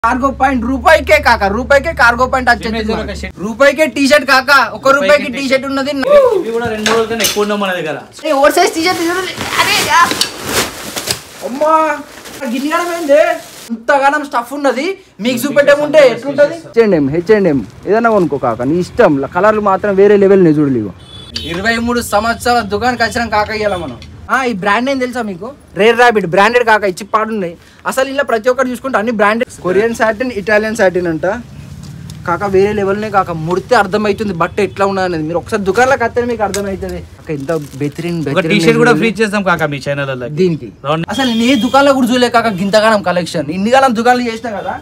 Cargo point రూపాయికే కాక రూపాయికే కార్గో పాయింట్ వచ్చేది Imagine ఒక మనకి. shirt. రూపాయికే టీ షర్ట్ కాక ఒక రూపాయికి టీ షర్ట్ ఉన్నది ఇవి కూడా రెండు రోజుల కన్నా ఎక్కువ ఉన్నాం మన దగ్గర ఓవర్ సైజ్ టీ షర్ట్ అరే యా. అమ్మా గిన్నెడం ఏంది ఇంతగానం స్టఫ్ ఉన్నది మీకు చూపెట్టకుంటే ఎట్లుంటది హెచ్ఎండ్ఎం హెచ్ఎండ్ఎం ఏదైనా కొనుక్కో కాక నీ ఇష్టం కలర్లు మాత్రం వేరే లెవెల్ ని చూడలేవు ఇరవై మూడు సంవత్సరాల దుకాణానికి వచ్చిన కాక ఇయ్యాల మనం ఆ, ఈ బ్రాండ్ ఏం తెలుసా మీకు రేర్ ర్యాబిట్ బ్రాండెడ్ కాక ఇచ్చి పాడున్నాయి అసలు ఇలా ప్రతి ఒక్కటి చూసుకుంటే అన్ని branded Korean satin Italian satin అంట కాక వేరే లెవెల్నే కాక ముడితే అర్థమవుతుంది బట్ట ఎట్లా ఉన్నది అనేది మీరు ఒకసారి దుకాణంలోకి వస్తే మీకు అర్థమవుతుంది కాక ఎంత బెతిరిన్ ఒక టీ షర్ట్ కూడా ఫ్రీ చేస్తాం కాక మీ ఛానల్ దీనికి Round- అసలు నేను ఏ దుకాణంలో కూడా చూడలే కాక గింతగానం కలెక్షన్ ఇన్ని కాలం దుకాణాలు చేసినా కదా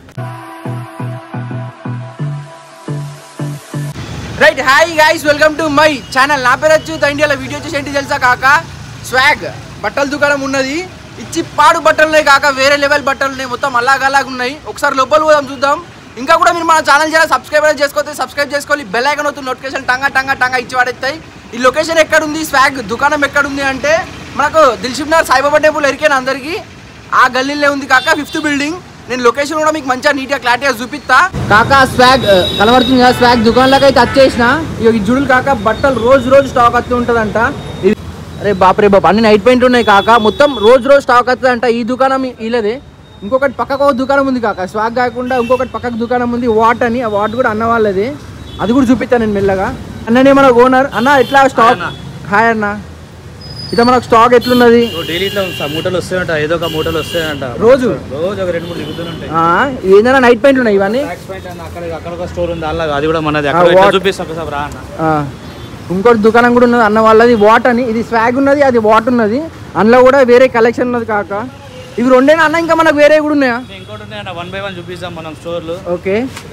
right hi guys welcome to my channel నా పేరు వచ్చి ఇండియాలో వీడియో చేసి ఏంటి తెలుసా కాక స్వాగ్ బట్టల దుకాణం ఉన్నది ఇచ్చి పాడు బట్టలు ఉన్నాయి కాక వేరే లెవెల్ బట్టలు ఉన్నాయి మొత్తం అలాగ అలాగ ఉన్నాయి ఒకసారి లోపల పోదాం చూద్దాం ఇంకా కూడా మీరు మన ఛానల్ చేయాలి సబ్స్క్రైబ్ చేసుకోతే సబ్స్క్రైబ్ చేసుకోవాలి బెల్ ఐకన్ అవుతుంది నోటిఫికేషన్ టంగా టంగా టంగా ఇచ్చి పడేస్తాయి ఈ లొకేషన్ ఎక్కడ ఉంది స్వాగ్ దుకాణం ఎక్కడ ఉంది అంటే మనకు దిల్షుక్ నగర్ సాయిబాబా టెంపుల్ ఎరికేనా అందరికీ ఆ గల్లీలో ఉంది కాక ఫిఫ్త్ బిల్డింగ్ నేను లొకేషన్ కూడా మీకు మంచిగా నీట్గా క్లారిటీగా చూపిస్తా కాక స్వాగ్ కనబడుతుంది కదా స్వాగ్ దుకాణంలోకి అయితే వచ్చేసిన ఇక ఈ జుడులు కాక బట్టలు రోజు రోజు స్టాక్ వస్తూ ఉంటుందంట ఇది అరే బాపరే బాబు అన్ని నైట్ పెయింట్ ఉన్నాయి కాక మొత్తం రోజు రోజు స్టాక్ వస్తుందంట ఈ దుకాణం ఇలాదే ఇంకొకటి పక్కకు ఒక దుకాణం ఉంది కాక స్వాగ్ కాకుండా ఇంకొకటి పక్కకు దుకాణం ఉంది వాట్ అని ఆ వాట్ కూడా అన్న వాళ్ళది అది కూడా చూపిస్తాను నేను మెల్లగా అన్ననే మన ఓనర్ అన్న ఎట్లా స్టాక్ అన్న. హాయ్ అన్న ఇట్లా మనకు స్టాక్ ఎట్లున్నది డైలీ ఇట్లా మూటలు వస్తాయంట ఏదో ఒక మూటలు వస్తాయంట రోజు? రోజు ఒక రెండు మూడు దిగుతూనే ఉంటాయి ఆ, ఏందన్నా నైట్ పెయింట్ ఉన్నాయి ఇవన్నీ ట్యాక్స్ పాయింట్ అన్న అక్కడ అక్కడ ఒక స్టోర్ ఉంది అలా అది కూడా మనది ఆ, అక్కడ what? ఎట్లా చూపిస్తాం ఒకసారి రా అన్న ఆ, ఇంకోటి దుకాణం కూడా ఉన్నది అన్న వాళ్ళది వాట్ అని ఇది స్వాగ్ ఉన్నది అది వాట్ ఉన్నది అందులో కూడా వేరే కలెక్షన్ ఉన్నది కాక ఇవి రెండేనా అన్న ఇంకా మనకు వేరే కూడా ఉన్నాయా ఇంకోటి ఉన్నాయన్న వన్ బై వన్ చూపిస్తాం మనం స్టోర్లు ఓకే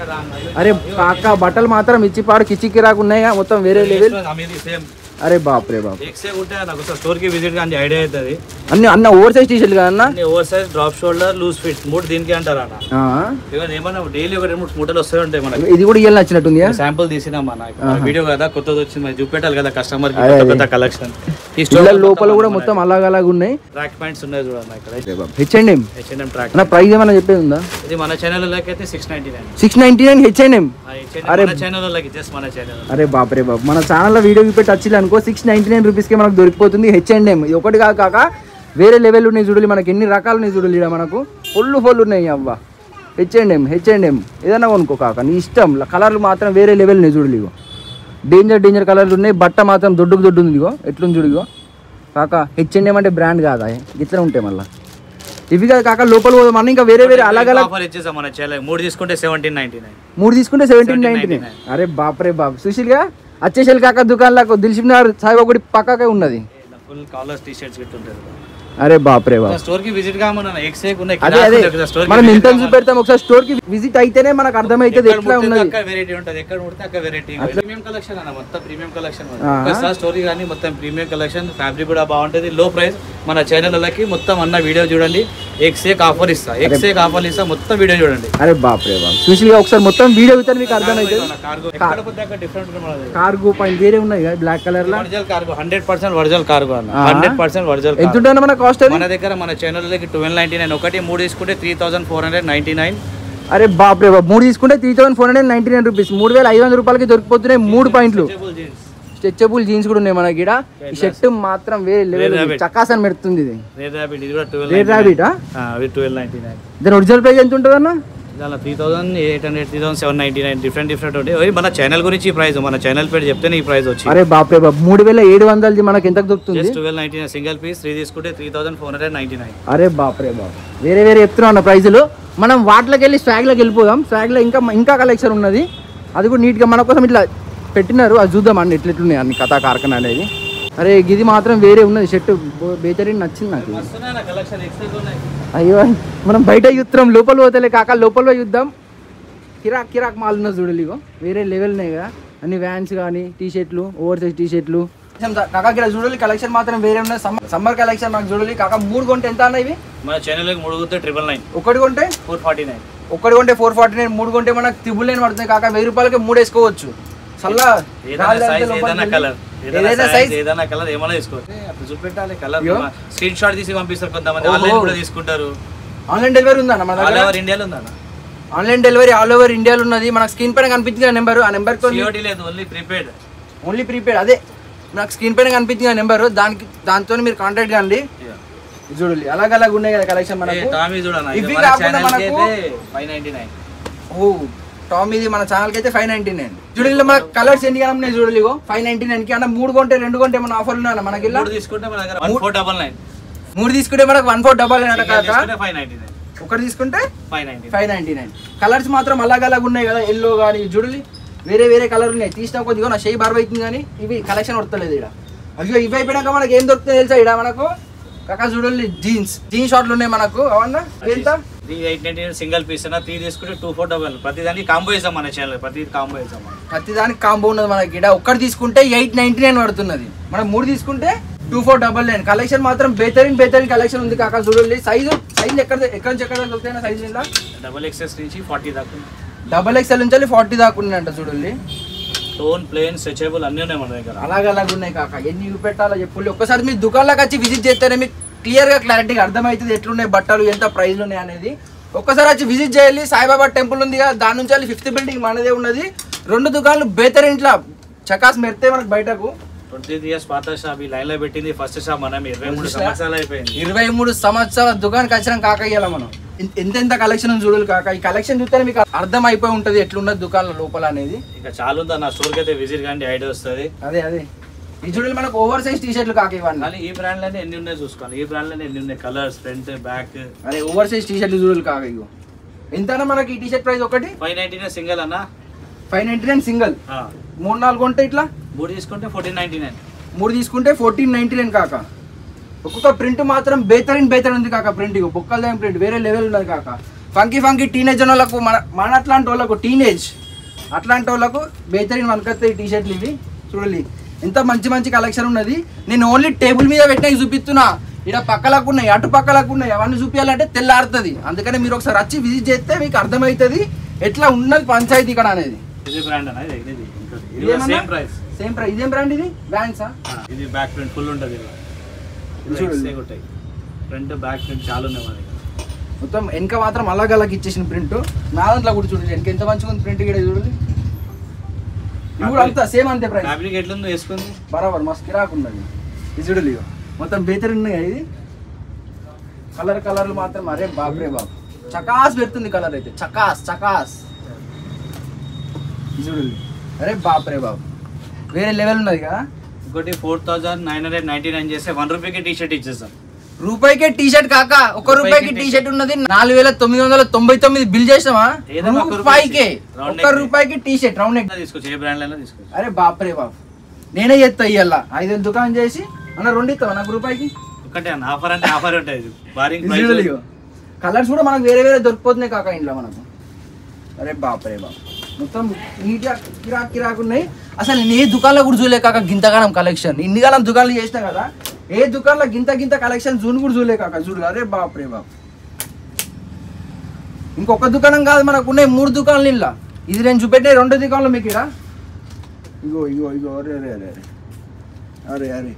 అరే కాక బట్టలు మాత్రం ఇచ్చి పాడు కిచికి రాకున్నాయి మొత్తం వేరే లెవెల్ సేమ్ అరే బాప్ రే బాప్ ఎక్సే ఉంటే నాకు ఒకసారి స్టోర్ కి విజిట్ కానీ ఐడియా అవుతుంది అన్ని అన్న ఓవర్ సైజ్ టీ షర్ట్ కదా అన్న అన్ని over size drop shoulder loose fit మూడు దీనికి అంటారు అన్న ఆ, ఇవన్నీ ఏమన్నా డైలీ ఒక రెండు మూడు మూటలు వస్తూ ఉంటాయి మనకి ఇది కూడా ఇయ్యాలి నచ్చినట్టుంది శాంపుల్ తీసినాం మన వీడియో కదా కొత్తది వచ్చింది మరి చూపెట్టాలి కదా కస్టమర్ కి అదే, కొత్త అదే. కొత్త కలెక్షన్ ఈ పిల్లల స్టోర్ లోపల కూడా మొత్తం అలాగ అలాగ ఉన్నాయి ట్రాక్ పాయింట్స్ ఉన్నాయి చూడండి ఇక్కడ హెచ్ఎండ్ఎం హెచ్ఎన్ఎం ట్రాక్ అన్న ప్రైస్ ఏమైనా చెప్పేది ఉందా ఇది మన ఛానల్ లోకి అయితే six ninety nine six ninety nine H and M మన ఛానల్ లోకి జస్ట్ మన ఛానల్ అరే బాపరే బాబు మన ఛానల్లో వీడియో పెట్టి వచ్చింది అనుకో సిక్స్ నైన్టీ నైన్ రూపీస్కి మనకు దొరికిపోతుంది హెచ్ఎండ్ఎం ఇది ఒకటి కాదు కాక వేరే లెవెల్ ఉన్నాయి చూడాలి మనకి ఎన్ని రకాలు ఉన్నాయి చూడాలి ఈడ మనకు ఫుల్ ఫుల్ ఉన్నాయి అవ్వ హెచ్ఎండ్ఎం హెచ్ఎండ్ఎం ఏదైనా కొనుక్కో కాక నీ ఇష్టం కలర్లు మాత్రం వేరే లెవెల్ ఉన్నాయి చూడాలి ఇగో డేంజర్ డేంజర్ కలర్లు ఉన్నాయి బట్ట మాత్రం దొడ్డుకు దొడ్డు ఉంది ఇగో ఎట్లుంది చూడు ఇగో కాక హెచ్ఎండ్ఎం అంటే బ్రాండ్ కాదా ఇట్లా ఉంటాయి మళ్ళీ ఇవి కాదు కాక లోపల పోదాం అన్న ఇంకా వేరే వేరే అలాగ అలాగ ఆఫర్ ఇచ్చేసాం మన ఛానల్ మూడు తీసుకుంటే సెవెంటీన్ నైన్టీ నైన్ మూడు తీసుకుంటే సెవెంటీన్ నైన్టీ నైన్ అరే బాపరే బాబు సుశీల్ గా వచ్చేసరి కాక దుకాణంలో దిల్షిప్ నగర్ సాయిబాబా గుడి పక్కకే ఉన్నది ఫుల్ కాలర్స్ టీ షర్ట్స్ పెట్టుంటారు అరే బాపరే బాబు స్టోర్ కి విజిట్ కామన్నా ఎక్సేక్ ఉన్నాయి అదే అదే మనం ఎంత చూపెడతాం ఒకసారి స్టోర్ కి విజిట్ అయితేనే మనకు అర్థమైతుంది ఎట్లా ఉన్నది అక్కడ వెరైటీ ఉంటుంది ఎక్కడ ముడితే అక్కడ వెరైటీ ప్రీమియం కలెక్షన్ అన్న మొత్తం ప్రీమియం కలెక్షన్ ఆ. ఒకసారి స్టోరీ కానీ మొత్తం ప్రీమియం కలెక్షన్ ఫ్యాబ్రిక్ కూడా బాగుంటుంది లో ప్రైస్ మన ఛానళ్ళకి మొత్తం అన్న వీడియో చూడండి ఎక్సేక్ ఆఫర్ ఇస్తా ఎక్సేక్ ఆఫర్ ఇస్తా మొత్తం వీడియో చూడండి అరే బాపరే బాబు సుశీల్ గా ఒకసారి మొత్తం వీడియో ఇతను మీకు అర్థమైతుంది కార్గో ఎక్కడ పోతే అక్కడ డిఫరెంట్ ఉంటుంది మనది కార్గో పాయింట్ వేరే ఉన్నాయి కదా బ్లాక్ కలర్ లో original cargo hundred percent original cargo అన్న ఆ. హండ్రెడ్ పర్సెంట్ ఒరిజినల్ ఎంత ఉంటుంది మన కాస్ట్ అది మన దగ్గర మన ఛానల్లోకి ట్వెల్వ్ నైన్టీ నైన్ ఒకటి మూడు తీసుకుంటే three thousand four hundred ninety nine అరే బాపరే బాబు మూడు తీసుకుంటే three thousand four hundred ninety nine rupees మూడు వేల ఐదు వందల రూపాయలకి దొరికిపోతున్నాయి మూడు పాయింట్లు జీన్స్ స్ట్రెచబుల్ జీన్స్ కూడా ఉన్నాయి మనకి ఈడ ఈ షర్ట్ మాత్రం వేరే లెవెల్ rabbit. చకాసని పెడుతుంది ఇది రేట్ ర్యాబిట్ ఇది కూడా ట్వెల్వ్ రేట్ రాబిటా అవి ట్వెల్వ్ నైన్టీ నైన్ దాని ఒరిజినల్ ప్రైస్ ఎంత ఉంటుంది అన్న దానిలో three thousand eight hundred three thousand seven ninety nine different different ఉంటాయి ఓయ్ మన ఛానల్ గురించి ఈ ప్రైస్ మన ఛానల్ పేరు చెప్తేనే ఈ ప్రైస్ వచ్చి అరే బాప్రే బాబు మూడు వేల ఏడు వందలది మనకి ఎంత దొరుకుతుంది just twelve ninety nine single piece three తీసుకుంటే three thousand four hundred ninety nine అరే బాప్రే బాబు వేరే వేరే చెప్తున్నాం అన్న ప్రైజులు మనం వాటిలోకి వెళ్ళి స్వాగ్లోకి వెళ్ళిపోదాం స్వాగ్లో ఇంకా ఇంకా కలెక్షన్ ఉన్నది అది కూడా నీట్గా మన కోసం ఇట్లా పెట్టినారు అది చూద్దాం అన్ని ఎట్లా ఎట్లున్నాయి అన్ని కథా కార్ఖాన అనేది అరే ఇది మాత్రం వేరే ఉన్నది షర్ట్ బేచరీని నచ్చింది నాకు ఇది. వస్తున్నాయి కలెక్షన్ ఎక్సెల్ ఉన్నాయి అయ్యో మనం బయట చూస్తున్నాం లోపల పోతలే కాక లోపల పోయి చూద్దాం కిరాక్ కిరాక్ మాల్ ఉన్నది చూడాలి ఇగో వేరే లెవెల్ ఉన్నాయి కదా అన్ని వ్యాన్స్ కానీ టీ షర్ట్లు ఓవర్ సైజ్ టీ షర్ట్లు కాకా ఇక్కడ చూడాలి కలెక్షన్ మాత్రం వేరే ఉన్నాయి సమ్మర్ సమ్మర్ కలెక్షన్ మాకు చూడాలి కాక మూడు కొంటే ఎంత అన్న ఇవి మన ఛానల్కి మూడు గుర్తే ట్రిపుల్ నైన్ ఒకటి కొంటే ఫోర్ ఫార్టీ నైన్ ఒకటి కొంటే ఫోర్ ఫార్టీ నైన్ మూడు కొంటే మనకు త్రిబుల్ నైన్ పడుతుంది కాక వెయ్యి రూపాయలకి మూడు వేసుకోవచ్చు చల్ల ఏదైనా సైజ్ ఏదైనా కలర్ ఏదైనా ఏదైనా సైజ్ సైజ్ ఏదైనా కలర్ ఏమైనా తీసుకోవచ్చు అట్లా చూపెట్టాలి కలర్ అయ్యో. స్క్రీన్ షాట్ తీసి పంపిస్తారు కొంతమంది ఓహో. ఆన్లైన్ కూడా తీసుకుంటారు ఆన్లైన్ డెలివరీ ఉందన్న మన ఆల్ దగ్గర ఓవర్ ఇండియాలో ఉందన్న ఆన్లైన్ డెలివరీ ఆల్ ఓవర్ ఇండియాలో ఉన్నది మనకు స్క్రీన్ పైన కనిపించింది నెంబర్ ఆ నెంబర్ సిఓడి లేదు ఓన్లీ ప్రీపెయిడ్ ఓన్లీ ప్రీపెయిడ్ అదే నాకు స్క్రీన్ పైన కనిపించింది నెంబర్ దానికి దాంతో మీరు కాంటాక్ట్ కండి ఇది చూడండి అలాగ అలాగ ఉన్నాయి కదా కలెక్షన్ మనకు టామీ చూడన్నా ఇవి ఇది మన కాకుండా ఛానల్ కి మనకు- అయితే ఫైవ్ నైన్టీ నైన్ ఓ టామ్ ఇది మన ఛానల్ కి అయితే ఫైవ్ నైన్టీ నైన్ చూడండి మన కలర్స్ ఎన్ని కన్నా ఉన్నాయి చూడండి ఇగో ఫైవ్ నైన్టీ నైన్ కి అంటే మూడు కొంటే రెండు కొంటే మన ఆఫర్లు ఉన్నాయి మనకి ఇలా మూడు తీసుకుంటే మన దగ్గర వన్ ఫోర్ డబల్ నైన్ మూడు తీసుకుంటే మనకు వన్ ఫోర్ డబల్ నైన్ కాక తీసుకుంటే ఫైవ్ నైన్టీ నైన్ ఒకటి తీసుకుంటే five ninety five ninety nine colours మాత్రం అలాగ అలాగ ఉన్నాయి కదా ఎల్లో కానీ చూడండి వేరే వేరే కలర్ ఉన్నాయి తీసిన కొద్దిగా నా షేప్ బార్బ్ అవుతుంది కానీ ఇవి కలెక్షన్ వస్తలేదు ఇక్కడ అయ్యో ఇవి అయిపోయినాక మనకి ఏం దొరుకుతుంది తెలుసా ఇక్కడ మనకు కాక చూడండి జీన్స్ జీన్స్ షార్ట్లు ఉన్నాయి మనకు అవన్నా ఎంత three eight ninety single piece అయినా త్రీ తీసుకుంటే టూ ఫోర్ డబల్ ప్రతి దానికి కాంబో వేసాం మన ఛానల్ ప్రతి కాంబో వేసాం మనం ప్రతి దానికి కాంబో ఉన్నది మనకి ఇక్కడ ఒక్కటి తీసుకుంటే ఎయిట్ నైన్టీ నైన్ పడుతున్నది మనం మూడు తీసుకుంటే two four double nine collection మాత్రం బెహతరీన్ బెహతరీన్ కలెక్షన్ ఉంది కాక చూడండి సైజు సైజు ఎక్కడ ఎక్కడ నుంచి ఎక్కడ దొరుకుతాయి సైజు ఇలా డబల్ ఎక్సెస్ నుంచి ఫార్టీ దాకా డబల్ ఎక్స్ఎల్ నుంచి ఫార్టీ దాకా ఉన్నాయంట చూడండి టోన్ ప్లేన్ స్ట్రెచబుల్ అన్నీ ఉన్నాయి మన దగ్గర అలాగ అలాగ ఉన్నాయి కాక ఎన్ని చూపెట్టాలో చెప్పుల్లి ఒక్కసారి మీ దుకాణంలోకి వచ్చి విజిట్ చేస్తేనే మీకు క్లియర్గా క్లారిటీగా అర్థమవుతుంది ఎట్లున్నాయి బట్టలు ఎంత ప్రైస్లు ఉన్నాయి అనేది ఒక్కసారి వచ్చి విజిట్ చేయాలి సాయిబాబా టెంపుల్ ఉంది కదా దాని నుంచి వెళ్ళి ఫిఫ్త్ బిల్డింగ్ మనదే ఉన్నది రెండు దుకాణాలు బేతర్ ఇంట్లో చకాస్ మెడితే మనకు బయటకు ట్వంటీ ఇయర్స్ పాత షాప్ ఈ లైన్ లో పెట్టింది ఫస్ట్ షాప్ మనం ఇరవై మూడు చూసినా? సంవత్సరాలు అయిపోయింది ఇరవై మూడు సంవత్సరాల దుకాణానికి వచ్చిన కాక ఇవ్వాలి మనం ఎన్- ఎంత ఎంత కలెక్షన్ చూడాలి కాక ఈ కలెక్షన్ చూస్తేనే మీకు అర్థం అయిపోయి ఉంటుంది ఎట్లున్నది దుకాణం లోపల అనేది ఇంకా చాలా ఉందా నా స్టోర్ కి అయితే విజిట్ కానీ ఐడియా వస్తుంది అదే అదే ఈ చూడాలి మనకు ఓవర్ సైజ్ టీ షర్ట్లు కాక ఇవ్వండి కానీ ఈ బ్రాండ్ లోనే ఎన్ని ఉన్నాయి చూసుకోవాలి ఈ బ్రాండ్ లోనే ఎన్ని ఉన్నాయి కలర్స్ ఫ్రంట్ బ్యాక్ అదే ఓవర్ సైజ్ టీ షర్ట్లు చూడాలి కాక ఇగో ఎంతనా మనకి ఈ టీ షర్ట్ ప్రైస్ ఒకటి ఫైవ్ నైన్టీ నైన్ సింగిల్ అన్న ఫైవ్ నైన్టీ నైన్ సింగల్ ఆ, మూడు నాలుగు ఉంటే ఇట్లా మూడు తీసుకుంటే ఫోర్టీన్ నైన్టీ నైన్ మూడు తీసుకుంటే ఫోర్టీన్ నైన్టీ నైన్ కాక ఒక్కొక్క ప్రింట్ మాత్రం బేతరిన్ బేతరిన్ ఉంది కాక ప్రింట్ ఇగో బొక్కల దాని ప్రింట్ వేరే లెవెల్ ఉన్నది కాక ఫంకీ ఫంకీ టీనేజ్ వాళ్ళకు మన మన అట్లాంటి వాళ్ళకు టీనేజ్ అట్లాంటి వాళ్ళకు బేతరిన్ మనకత్తే ఈ టీ షర్ట్లు ఇవి చూడాలి ఎంత మంచి మంచి కలెక్షన్ ఉన్నది నేను ఓన్లీ టేబుల్ మీద పెట్టినవి చూపిస్తున్నా ఇక్కడ పక్కలకు ఉన్నాయి అటు పక్కలకు ఉన్నాయి అవన్నీ చూపించాలంటే తెల్లారుతుంది అందుకని మీరు ఒకసారి వచ్చి విజిట్ చేస్తే మీకు అర్థమవుతుంది ఎట్లా ఉన్నది పంచాయతీ ఇక్కడ అనేది ఇది బ్రాండ్ అన్న ఇది ఇది ఇంకోటి. ఇది ఇదేమన్నా? సేమ్ ప్రైస్ సేమ్ ప్రైస్ ఇదేం బ్రాండ్ ఇది బ్రాండ్సా ఇది బ్యాక్ ప్రింట్ ఫుల్ ఉంటుంది ఇలా ఇది చూడండి. ఉంటాయి ఫ్రంట్ బ్యాక్ ప్రింట్ చాలా ఉన్నాయి మన దగ్గర మొత్తం వెనక మాత్రం అలాగ అలాగ ఇచ్చేసిన ప్రింట్ నా దాంట్లో కూడా చూడండి వెనక ఎంత మంచిగా ఉంది ప్రింట్ కూడా చూడండి ఇది కూడా అంతా సేమ్ అంతే ప్రైస్ ఫ్యాబ్రిక్ ఎట్లుందో వేసుకుంది బరాబర్ మస్తు కిరాకు ఉన్నది ఇది చూడలి ఇగో. మొత్తం బేతరి ఉన్నాయి ఇది కలర్ కలర్లు మాత్రం అరే బాబ్రే బాబు చకాస్ పెడుతుంది కలర్ అయితే చకాస్ చకాస్ ఇది చూడలి అరే బాప్రే బాబు వేరే లెవెల్ ఉన్నది కదా ఇంకోటి four thousand nine hundred ninety nine చేస్తే వన్ రూపీకి టీ షర్ట్ ఇచ్చేస్తాం రూపాయికే టీ షర్ట్ కాక ఒక రూపాయికి టీ షర్ట్ ఉన్నది నాలుగు వేల తొమ్మిది వందల తొంభై తొమ్మిది బిల్ చేసామా ఏదైనా ఒక రూపాయికే రౌండ్ ఒక్క నెక్. రూపాయికి టీ షర్ట్ రౌండ్ నెక్ తీసుకోవచ్చు ఏ బ్రాండ్ అయినా తీసుకోవచ్చు అరే బాప్రే బాప్ నేనే చేస్తా ఇయ్యాల ఐదు వేలు దుకాణం చేసి అన్న రెండు ఇస్తావా నాకు రూపాయికి ఒకటే అన్న ఆఫర్ అంటే ఆఫర్ ఉంటుంది బారింగ్ కలర్స్ కూడా మనకు వేరే వేరే దొరికిపోతున్నాయి కాక ఇంట్లో మనకు అరే బాప్రే బాప్ మొత్తం నీట్గా కిరాక్ కిరాక్ ఉన్నాయి అసలు నేను ఏ దుకాణంలో కూడా చూడలే కాక గింతగానం కలెక్షన్ ఇన్ని కాలం దుకాణాలు చేసినా కదా ఏ దుకాణంలో గింత గింత కలెక్షన్ జూన్ కూడా చూడలే కాక చూడు అరే బాప్రే బాప్ ఇంకొక దుకాణం కాదు మనకు ఉన్నాయి మూడు దుకాణాలు ఇలా ఇది నేను చూపెట్టే రెండు దుకాణాలు మీకు ఇక్కడ ఇగో ఇగో ఇగో అరే అరే అరే అరే అరే అరే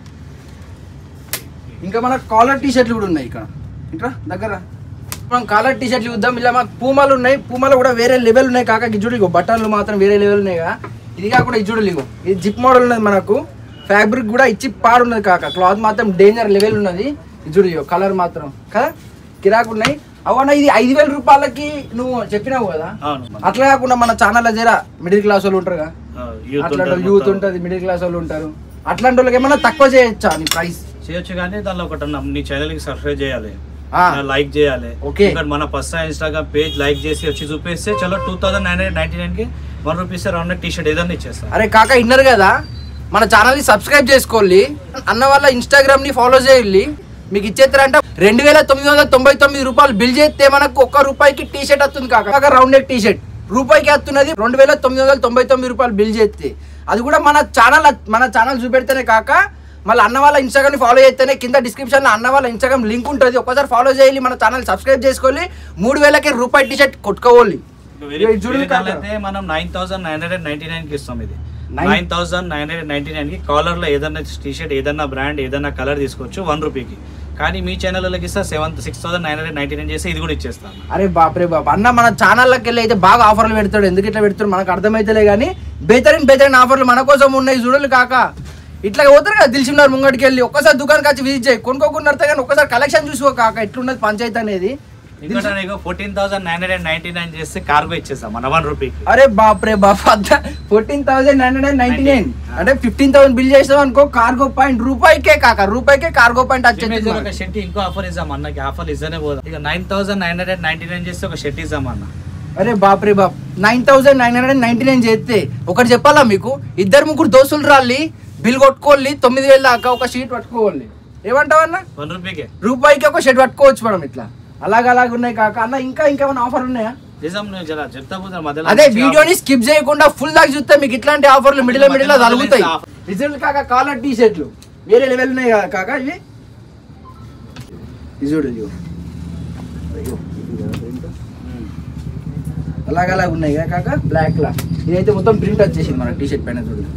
ఇంకా మనకు కాలర్ టీ షర్ట్లు కూడా ఉన్నాయి ఇక్కడ ఇంకా దగ్గర మనం కాలర్ టీ షర్ట్లు చూద్దాం ఇలా మాకు పూమాలు ఉన్నాయి పూమాలు కూడా వేరే లెవెల్ ఉన్నాయి కాక ఇది చూడు ఇగో బట్టలు మాత్రం వేరే లెవెల్ ఉన్నాయి కదా ఇది కాకుండా ఇది చూడు ఇగో ఇది జిప్ మోడల్ ఉన్నది మనకు ఫ్యాబ్రిక్ కూడా ఇచ్చి పాడు ఉన్నది కాక క్లాత్ మాత్రం డేంజర్ లెవెల్ ఉన్నది ఇది చూడు ఇగో కలర్ మాత్రం కదా కిరాకు ఉన్నాయి అవునా ఇది ఐదు వేల రూపాయలకి నువ్వు చెప్పినావు కదా అవును అట్లా కాకుండా మన ఛానల్ జర మిడిల్ క్లాస్ వాళ్ళు ఉంటారు కదా యూత్ అట్లాంటి యూత్ ఉంటుంది మిడిల్ క్లాస్ వాళ్ళు ఉంటారు అట్లాంటి వాళ్ళకి ఏమన్నా తక్కువ చేయొచ్చా నీ ప్రైస్ చేయొచ్చు కానీ దానిలో ఒకటి అన్న, నీ ఛానల్ కి సబ్స్క్రైబ్ చేయాలి ఆ. లైక్ చేయాలి Okay. ఇంకా మన పర్సనల్ ఇన్స్టాగ్రామ్ పేజ్ లైక్ చేసి వచ్చి చూపిస్తే చలో two thousand nine hundred ninety nine కి one rupees round T shirt ఏదైనా ఇచ్చేస్తా అరే కాక ఇన్నర్ కదా మన ఛానల్ ని సబ్స్క్రైబ్ చేసుకోవాలి అన్న వాళ్ళ ఇన్స్టాగ్రామ్ ని ఫాలో చేయాలి మీకు ఇచ్చేస్తారంట రెండు వేల తొమ్మిది వందల తొంభై తొమ్మిది రూపాయలు బిల్ చేస్తే మనకు ఒక్క రూపాయికి టీ షర్ట్ వస్తుంది కాక కాక రౌండ్ నెక్ టీ షర్ట్ రూపాయికి వస్తున్నది రెండు వేల తొమ్మిది వందల తొంభై తొమ్మిది రూపాయలు బిల్ చేస్తే అది కూడా మన ఛానల్ మన ఛానల్ చూపెడితేనే కాక మళ్ళీ అన్న వాళ్ళ ఇన్స్టాగ్రామ్ ఫాలో చేస్తేనే కింద డిస్క్రిప్షన్ లో అన్న వాళ్ళ ఇన్స్టాగ్రామ్ లింక్ ఉంటుంది ఒకసారి ఫాలో చేయాలి మన ఛానల్ సబ్స్క్రైబ్ చేసుకోవాలి మూడు వేలకి రూపాయి టీ షర్ట్ కొట్టుకోవాలి వేరే ఇది చూడు వేరే కాక. దానిలో అయితే మనం nine thousand nine hundred ninety nine కి ఇస్తాం ఇది Nine- nine thousand nine hundred ninety nine కి కాలర్ లో ఏదైనా టీ షర్ట్ ఏదైనా బ్రాండ్ ఏదైనా కలర్ తీసుకోవచ్చు వన్ రూపీకి కానీ మీ ఛానల్లోకి ఇస్తా seven six thousand nine hundred ninety nine చేస్తే ఇది కూడా ఇచ్చేస్తాను అరే బాప్రే బాప్ అన్న మన ఛానల్లోకి వెళ్ళి అయితే బాగా ఆఫర్లు పెడతాడు ఎందుకు ఇట్లా పెడతాడు మనకు అర్థమైతేలే కానీ బెతరిన్ బెతరిన్ ఆఫర్లు మన కోసం ఉన్నాయి చూడాలి కాక ఇట్లా పోతారు కదా దిల్చున్నారు ముంగడికి వెళ్ళి ఒక్కసారి దుకాణానికి వచ్చి విజిట్ చేయి కొనుక్కోకుండా కానీ ఒక్కసారి కలెక్షన్ చూసుకో కాక ఎట్లున్నది పంచాయతీ అనేది ఇంకోటి నీకు fourteen thousand nine hundred ninety nine చేస్తే కార్గో ఇచ్చేస్తాం మన వన్ రూపీకి అరే బాప్రే బాప్ అంత fourteen thousand nine hundred ninety nine అంటే ఫిఫ్టీన్ థౌసండ్ బిల్ చేసాం అనుకో కార్గో పాయింట్ రూపాయికే కాక రూపాయికే కార్గో పాయింట్ వచ్చేది ఒక షర్ట్ ఇంకో ఆఫర్ ఇస్తాం అన్నకి ఆఫర్ ఇస్తేనే పోదాం ఇక nine thousand nine hundred ninety nine చేస్తే ఒక షర్ట్ ఇస్తాం అన్న అరే బాప్రే బాప్ nine thousand nine hundred ninety nine చేస్తే ఒకటి చెప్పాలా మీకు ఇద్దరు ముగ్గురు దోస్తులు రాలి బిల్ కొట్టుకోవాలి తొమ్మిది వేలు దాకా ఒక షీట్ పట్టుకోవాలి ఏమంటావు అన్న వన్ రూపీకే రూపాయికి ఒక షర్ట్ పట్టుకోవచ్చు మేడం ఇట్లా అలాగ అలాగ ఉన్నాయి కాక అన్న ఇంకా ఇంకా ఏమైనా ఆఫర్ ఉన్నాయా నిజం నేను జర చెప్తా పోతాను మధ్యలో అదే వీడియోని స్కిప్ చేయకుండా ఫుల్ దాకా చూస్తే మీకు ఇట్లాంటి ఆఫర్లు మిడిల్ మిడిల్ తగులుతాయి రిజల్ట్ కాక కాలర్ టీ షర్ట్లు వేరే లెవెల్ ఉన్నాయి కదా కాక ఇవి ఇది చూడు ఇదిగో. అయ్యో, ఇది కదా print. అలాగ అలాగ ఉన్నాయి కదా కాక బ్లాక్ లా ఇదైతే మొత్తం ప్రింట్ వచ్చేసింది మన టీ షర్ట్ పైన చూడు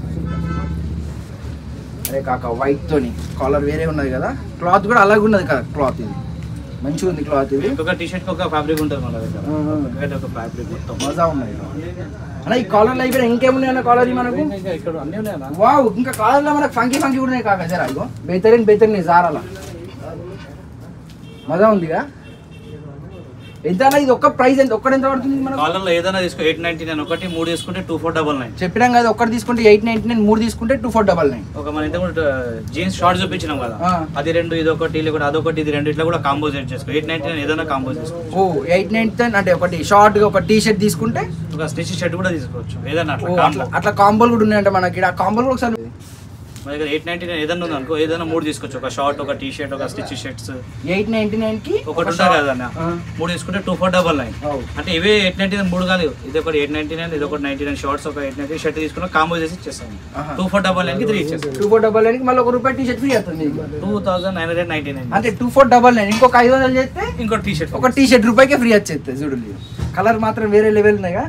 అరే కాక వైట్ తోని కాలర్ వేరే ఉన్నది కదా క్లాత్ కూడా అలాగే ఉన్నది కదా క్లాత్ ఇది మంచిగా ఉంది క్లాత్ ఇది ఒక టీ షర్ట్ ఒక ఫ్యాబ్రిక్ ఉంటుంది మన దగ్గర ఆ, ఆ. ఒకటి ఒక ఫ్యాబ్రిక్ మొత్తం మజా ఉన్నాయి అన్న ఈ కాలర్ అయిపోయినా ఇంకేమున్నాయి అన్న కాలర్ మనకు ఇంకా ఇక్కడ అన్నీ ఉన్నాయి అన్న. వావ్ ఇంకా కాలర్ లో మనకు ఫంకీ ఫంకీ కూడా ఉన్నాయి కాక జరా ఇగో బెహతరీన్ బెహతరీన్ జారాల మజా ఉందిగా ఎంత అన్న ఇది ఒక్క ప్రైస్ ఎంత ఒక్కటి ఎంత పడుతుంది మనకు కాలర్లో ఏదైనా తీసుకో ఎయిట్ నైన్టీ నైన్ ఒకటి మూడు తీసుకుంటే టూ ఫోర్ డబల్ నైన్ చెప్పినాం కదా ఒక్కటి తీసుకుంటే ఎయిట్ నైన్టీ నైన్ మూడు తీసుకుంటే టూ ఫోర్ డబల్ నైన్ ఒక మన ఇంతకు జీన్స్ షార్ట్ చూపించినాం కదా ఆ. అది రెండు ఇది ఒకటి ఇది కూడా అదొకటి ఇది రెండు ఇట్లా కూడా కాంబో సెట్ చేసుకో ఎయిట్ నైన్టీ నైన్ ఏదైనా కాంబో చేసుకో ఓ ఎయిట్ నైన్టీ అంటే ఒకటి షార్ట్ ఒక టీ షర్ట్ తీసుకుంటే ఒక స్టిచ్ షర్ట్ కూడా తీసుకోవచ్చు ఏదైనా ఓ, అట్లా అట్లా కాంబో అట్లా కాంబోలు కూడా ఉన్నాయంట మనకి ఈడ ఆ కాంబోలు కూడా ఒకసారి మన దగ్గర ఎయిట్ నైన్టీ నైన్ ఏదైనా ఉంది అనుకో ఏదైనా మూడు తీసుకోవచ్చు ఒక షార్ట్ ఒక టీ షర్ట్ ఒక stitch shirts eight ninety nine కి ఒకటి ఉంటుంది కదా అన్న ఆ. మూడు తీసుకుంటే టూ ఫోర్ డబల్ నైన్ అవు. అంటే ఇవే ఎయిట్ నైన్టీ నైన్ మూడు కాదు ఇది ఒకటి ఎయిట్ నైన్టీ నైన్ ఇది ఒకటి నైన్టీ నైన్ షార్ట్స్ ఒక ఎయిట్ నైన్టీ షర్ట్ తీసుకున్న కాంబో చేసి ఇచ్చేస్తాను ఆహా. టూ ఫోర్ డబల్ నైన్ కి త్రీ ఇచ్చేస్తాను టూ ఫోర్ డబల్ నైన్ కి మళ్ళీ ఒక రూపాయి టీ షర్ట్ ఫ్రీ అవుతుంది మీకు two thousand nine hundred ninety nine అంటే టూ ఫోర్ డబల్ నైన్ ఇంకొక ఐదు వందలు చేస్తే ఇంకో టీ షర్ట్ ఒక టీ షర్ట్ రూపాయికే ఫ్రీ వచ్చేస్తుంది చూడండి కలర్ మాత్రం వేరే లెవెల్ ఉన్నాయిగా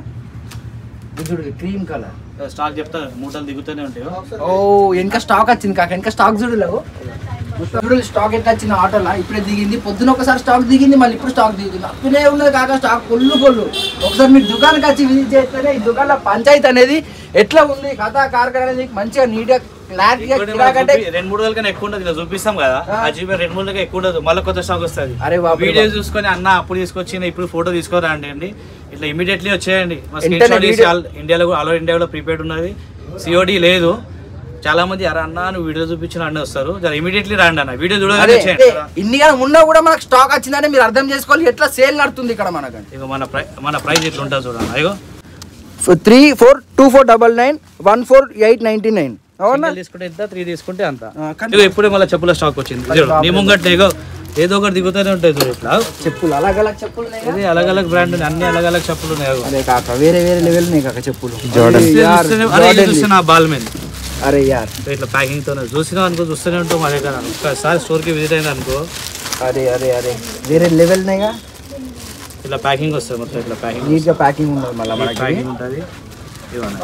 ఇది చూడండి క్రీమ్ కలర్ స్టాక్ చెప్తా మూటలు దిగుతూనే ఉంటాయి ఓ వెనక స్టాక్ వచ్చింది కాక వెనక స్టాక్ చూడలేవు చూడండి స్టాక్ ఎట్లా వచ్చింది ఆటోలో ఇప్పుడే దిగింది పొద్దున ఒకసారి స్టాక్ దిగింది మళ్ళీ ఇప్పుడు స్టాక్ దిగుతుంది అప్పుడే ఉన్నది కాక స్టాక్ కొల్లు కొల్లు ఒకసారి మీరు దుకాణానికి వచ్చి విజిట్ చేస్తేనే ఈ దుకాణంలో పంచాయతీ అనేది ఎట్లా ఉంది కథ కార్ఖాన అనేది మంచిగా నీట్గా క్లారిటీగా ఇంకోటి కిరాకంటే మనకు చూపి- రెండు మూడు రోజుల కన్నా ఎక్కువ ఉండదు ఇలా చూపిస్తాం కదా ఆ. ఆ జీబీ రెండు మూడు రోజులకి ఎక్కువ ఉండదు మళ్ళీ కొత్త స్టాక్ వస్తుంది అరే బాబు వీడియో చూసుకొని అన్న అప్పుడు తీసుకొచ్చిన ఇప్పుడు ఫోటో తీసుకోరా అండి అండి ఇట్లా ఇమీడియట్లీ వచ్చేయండి మా స్క్రీన్ వెంటనే షాట్ తీసి video- ఆల్- ఇండియాలో కూడా ఆల్ ఓవర్ ఇండియాలో ప్రీపెయిడ్ ఉన్నది సిఓడి లేదు చాలా మంది అరే అన్న నువ్వు వీడియో చూపించిన అన్నీ వస్తారు జర ఇమీడియట్లీ రాండి అన్న వీడియో చూడగానే అదే వచ్చేయండి ఇన్ని కానీ ఉన్నా కూడా మనకు స్టాక్ వచ్చిందని మీరు అర్థం చేసుకోవాలి ఎట్లా సేల్ నడుతుంది ఇక్కడ మనకంటే ఇక మన ప్రై మన ప్రైస్ ఇట్లా ఉంటుంది చూడండి అయ్యో three four two four double nine one four eight ninety nine అవునా సింగిల్ తీసుకుంటే ఎంత త్రీ తీసుకుంటే అంత ఆ, కానీ- ఇగో ఇప్పుడే మళ్ళీ చెప్పుల స్టాక్ వచ్చింది అరే చూడు, నీ బాబు. ముంగట్లే ఇగో ఏదో ఒకటి దిగుతూనే ఉంటాయి చూడు ఇట్లా చెప్పులు అలాగ అలాగ చెప్పులు ఉన్నాయి కదా? ఇది అలగ్ అలగ్ బ్రాండ్ ఉంది అన్ని అలగ్ అలగ్ చెప్పులు ఉన్నాయి అగో. అరే కాక వేరే వేరే లెవెల్ ఉన్నాయి కాక చెప్పులు Jordan. అరే యార్, చూస్తేనే- అరే ఇది Jordan చూస్తున్నా బాల్ మీద ది. అరే యార్ ఇట్లా ప్యాకింగ్ తోనే చూసినా అనుకో చూస్తూనే ఉంటాం మా దగ్గర ఒక్కసారి స్టోర్ కి విజిట్ అయినా అనుకో అరే అరే అరే వేరే లెవెల్ ఉన్నాయిగా ఇట్లా ప్యాకింగ్ వస్తుంది మొత్తం ఇట్లా ప్యాకింగ్ నీట్ గా ప్యాకింగ్ ఉండదు మళ్ళీ మనకి ప్యాకింగ్ ఉంటుంది ఇవన్న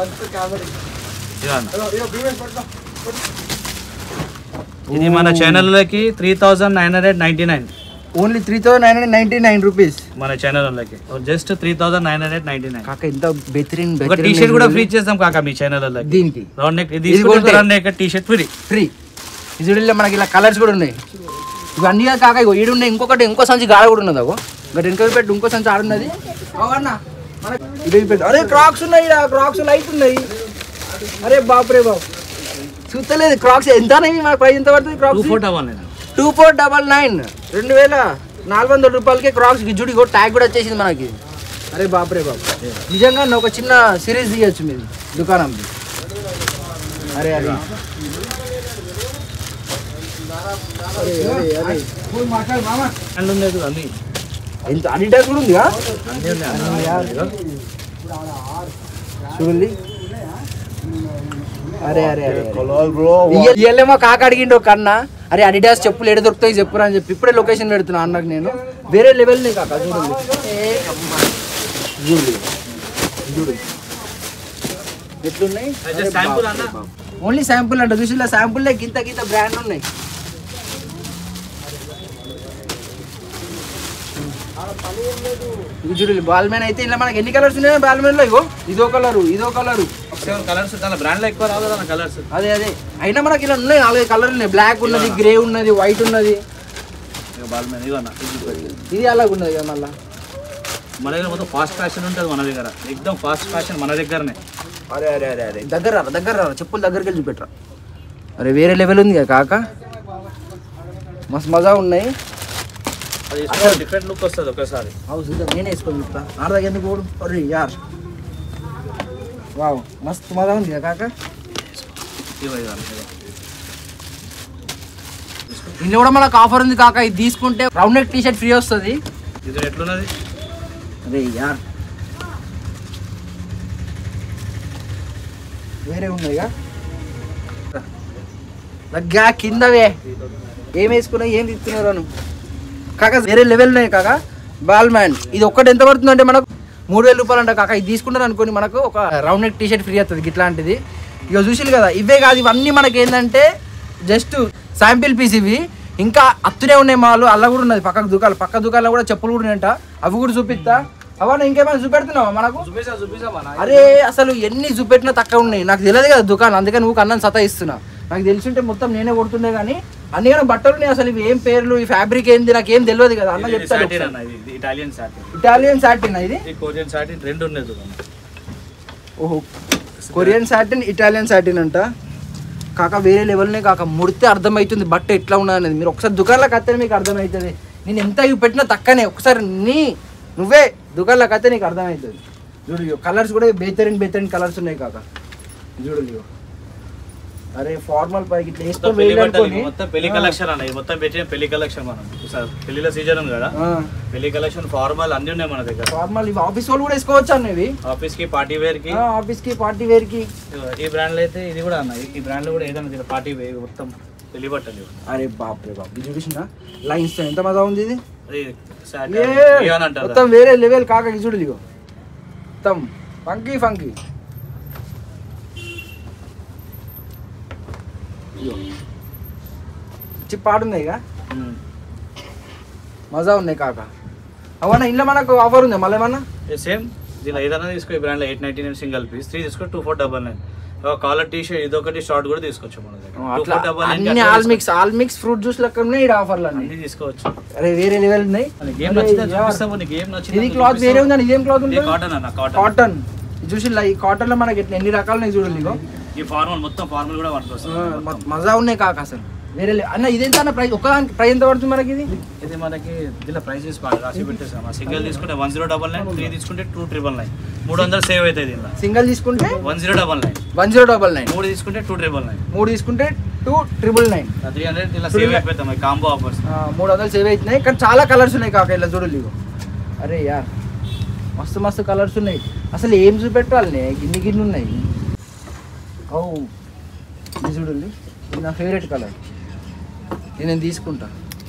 ఇవన్న ఇది మన ఛానల్లోకి three thousand nine hundred ninety nine only three thousand nine hundred ninety nine rupees మన ఛానల్లోకి just three thousand nine hundred ninety nine కాక ఎంత బెతరిన్ ఒక టీ షర్ట్ కూడా ఫ్రీ చేస్తాం కాక మీ ఛానల్లోకి దీనికి రౌండ్ నెక్ ఇది ఇది కొంటే- తీసుకుంటే round neck T shirt free free ఇది చూడండి మనకి ఇలా కలర్స్ కూడా ఉన్నాయి ఇవన్నీ కాక ఇగో ఈడు ఉన్నాయి ఇంకొకటి ఇంకో సంచి గాడ కూడా ఉన్నది అగో ఇంకా వెనక పెట్టి ఇంకో సంచి ఆడున్నది అవునా మనకి ఇది పెట్టి అరే క్రాక్స్ ఉన్నాయి క్రాక్స్ లైట్ ఉన్నాయి అరే బాపు రే బాబు చూస్తలేదు క్రాక్స్ ఎంత మన ప్రైస్ ఎంత పడుతుంది టూ క్రాక్స్ ఫోర్ డబల్ నేను టూ ఫోర్ డబల్ నైన్ రెండు వేల నాలుగు వందల రూపాయలకి క్రాక్స్ గిజ్జుడి ట్యాగ్ కూడా వచ్చేసింది మనకి అరే బాపు రే బాబు నిజంగా నువ్వు ఒక చిన్న సిరీస్ తీయచ్చు మీది దుకాణం అరే అరే అరే, అరే, అరే. ఫోన్ మాట్లాడు మామ అండ్ ఉండేది అన్ని ఎంత అడిడాస్ కూడా ఉందిగా అన్ని ఉన్నాయి చూడండి అరే అరే అరే ఇయ్యలేమో కాక అడిగిండు ఒక అన్న అరే అడిడాస్ చెప్పులు ఎడ దొరుకుతాయి చెప్పురా అని చెప్పి ఇప్పుడే లొకేషన్ పెడుతున్నా అన్నకు నేను వేరే లెవెల్ నీ కాక చూడండి ఏ అమ్మా. చూడండి చూడండి ఎట్లున్నాయి అయితే శాంపుల్ అన్న ఓన్లీ శాంపుల్ అంట చూసి శాంపుల్ గింత గింత బ్రాండ్ ఉన్నాయి ఇది చూడు బాల్ మ్యాన్ అయితే ఇలా మనకి ఎన్ని కలర్స్ ఉన్నాయో బాల్ మ్యాన్ లో ఇగో ఇదో కలరు ఇదో కలరు సెవెన్ కలర్స్ దాని బ్రాండ్లో ఎక్కువ రావు కదా కలర్స్ అదే అదే అయినా మనకి ఇలా ఉన్నాయి నాలుగైదు కలర్లు ఉన్నాయి బ్లాక్ ఉన్నది గ్రే ఉన్నది వైట్ ఉన్నది బాల్ మీద ఇవన్న ఇది అలాగ ఉన్నది కదా మళ్ళా మన దగ్గర మొత్తం ఫాస్ట్ ఫ్యాషన్ ఉంటుంది మన దగ్గర ఎక్దమ్ ఫాస్ట్ ఫ్యాషన్ మన దగ్గరనే అరే అరే అరే అరే దగ్గర రా దగ్గర రా చెప్పులు దగ్గరికి వెళ్ళి చూపెట్టరా అరే వేరే లెవెల్ ఉంది కదా కాక మస్తు మజా ఉన్నాయి అది డిఫరెంట్ లుక్ వస్తుంది ఒకసారి అవు చూద్దాం నేనే వేసుకొని చూస్తా ఆడదాకా ఎందుకు పోడు అరే యార్ వావ్ మస్తు మజా ఉంది కదా కాక ఇవ్వ ఇవ్వాలి ఇవ్వ. ఇందులో కూడా మనకు ఆఫర్ ఉంది కాక ఇది తీసుకుంటే round neck T shirt free వస్తుంది ఇది ఎట్లున్నది అరే యార్ వేరే ఉన్నాయిగా దగ్గర కిందవే ఏం వేసుకున్నా ఏం తిప్పుతున్నారు అను కాక వేరే లెవెల్ ఉన్నాయి కాక బాల్ మ్యాన్ ఇది ఒక్కటి ఎంత పడుతుంది అంటే మనకు మూడు వేల రూపాయలు అంట కాక ఇది తీసుకున్నారు అనుకోని మనకు ఒక round neck T shirt free అవుతుంది ఇట్లాంటిది ఇక చూసిరు కదా ఇవే కాదు ఇవన్నీ మనకి ఏంటంటే జస్ట్ శాంపిల్ పీస్ ఇవి ఇంకా అత్తునే ఉన్నాయి మాలు అలా కూడా ఉన్నది పక్కకు దుకాణాలు పక్క దుకాణాలు కూడా చెప్పులు కూడా ఉన్నాయంట అవి కూడా చూపిస్తా అవన్నీ ఇంకేమైనా చూపెడుతున్నావా మనకు చూపిస్తా చూపిస్తా మన అరే అసలు ఎన్ని చూపెట్టినా తక్కువ ఉన్నాయి నాకు తెలియదు కదా దుకాణం అందుకని నువ్వు అన్నం సతా ఇస్తున్నా నాకు తెలిసింటే మొత్తం నేనే కొడుతుండే కానీ అన్ని కానీ బట్టలు ఉన్నాయి అసలు ఇవి ఏం పేర్లు ఈ ఫ్యాబ్రిక్ ఏంది నాకు ఏం తెలియదు కదా అన్న ఇది చెప్తాడు సాటిన్ అన్న ఇది ఇటాలియన్ సాటిన్ ఇటాలియన్ సాటిన్ ఇది ఇది కొరియన్ సాటిన్ రెండు ఉన్నాయి చూడండి ఓహో కొరియన్ సాటిన్ ఇటాలియన్ సాటిన్ అంట కాక వేరే లెవెల్నే కాక ముడితే అర్థమవుతుంది బట్ట ఎట్లా ఉన్నది అనేది మీరు ఒకసారి దుకాణంలోకి వస్తే మీకు అర్థమవుతుంది నేను ఎంత ఇవి పెట్టినా తక్కనే ఒకసారి నీ నువ్వే దుకాణంలోకి వస్తే నీకు అర్థమవుతుంది చూడు కలర్స్ కూడా బేతరిన్ బేతరిన్ కలర్స్ ఉన్నాయి కాక చూడు ఇగో. అరే ఫార్మల్ పైకి ఇట్లా మొత్తం వేసుకొని పెళ్లి బట్టలు వెళ్ళనుకొని ఇవి మొత్తం పెళ్లి కలెక్షన్ అన్న ఇది మొత్తం పెట్టిన పెళ్లి కలెక్షన్ మనం సార్ పెళ్లిల సీజన్ ఉంది కదా పెళ్లి కలెక్షన్ ఫార్మల్ అన్ని ఉన్నాయి మన దగ్గర ఫార్మల్ ఇవి ఆఫీస్ వాళ్ళు కూడా వేసుకోవచ్చు అన్న ఇవి ఆఫీస్ కి పార్టీ వేర్ కి ఆఫీస్ కి పార్టీ వేర్ కి ఈ బ్రాండ్ లో అయితే ఇది కూడా అన్న ఈ బ్రాండ్ లో కూడా ఏదైనా పార్టీ వేర్ మొత్తం పెళ్లి బట్టలు ఇవి. అరే బాప్ రే బాప్ ఇది చూసిన లైన్స్ ఎంత మజా ఉంది ఇది అది సాటిన్ ఏ, రియాన్ అంటారు మొత్తం వేరే లెవెల్ కాక ఇది చూడు ఇదిగో మొత్తం ఫంకీ ఫంకీ చిప్ పాడున్నాయి ఇక ఉమ్. మజా ఉన్నాయి కాక అవన్నా ఇంట్లో మనకు ఆఫర్ ఉంది మళ్ళీ ఏమన్నా ఇది సేమ్ దీనిలో ఏదైనా తీసుకో ఈ బ్రాండ్ లో eight ninety nine single piece three తీసుకో two four double nine collar T shirt ఇదొకటి షార్ట్ కూడా తీసుకోవచ్చు మన దగ్గర టూ అట్లా ఫోర్ డబల్ అన్ని nine all mix all mix fruit juice లెక్క ఉన్నాయి ఇక్కడ ఆఫర్లు అన్ని అన్ని తీసుకోవచ్చు అరే వేరే లెవెల్ ఉన్నాయి నీకు ఏం అరే నచ్చిందో యార్. చూపిస్తాము నీకు ఏం నచ్చిందో ఇది క్లాత్ వేరే ఉందండి ఇదేం క్లాత్ ఇది ఉంటుంది కాటన్ అన్న కాటన్ కాటన్ చూసి ఈ కాటన్ లో మనకి ఎట్లా ఎన్ని రకాలు ఉన్నాయి చూడండి ఇగో ఈ ఫార్మల్ మొత్తం ఫార్మల్ కూడా మనకు ఆ, వస్తుంది మ- మజా ఉన్నాయి కాక అసలు వేరే లే- అన్న ఇదేంత అన్న ప్రైస్ ఒక ప్రైస్ ఎంత పడుతుంది మనకి ఇది ఇది మనకి దీనిలో ప్రైసెస్ రాసి పెట్టేసాం సింగిల్ తీసుకుంటే one zero double nine three తీసుకుంటే టూ ట్రిపుల్ నైన్ మూడు వందలు సేవ్ అవుతాయి దీనిలో సింగిల్ తీసుకుంటే one zero double nine one zero double nine మూడు తీసుకుంటే టూ ట్రిపుల్ నైన్ మూడు తీసుకుంటే two triple nine three hundred దీనిలో సేవ్ అయిపోతాం కాంబో ఆఫర్స్ మూడు వందలు సేవ్ అవుతున్నాయి కానీ చాలా కలర్స్ ఉన్నాయి కాక ఇలా చూడండి ఇగో అరే యార్ మస్తు మస్తు కలర్స్ ఉన్నాయి అసలు ఏం చూపెట్టాలి గిన్ని గిన్ని ఉన్నాయి ఓ ఇది చూడండి ఇది నా ఫేవరెట్ కలర్ ఇది నేను తీసుకుంటా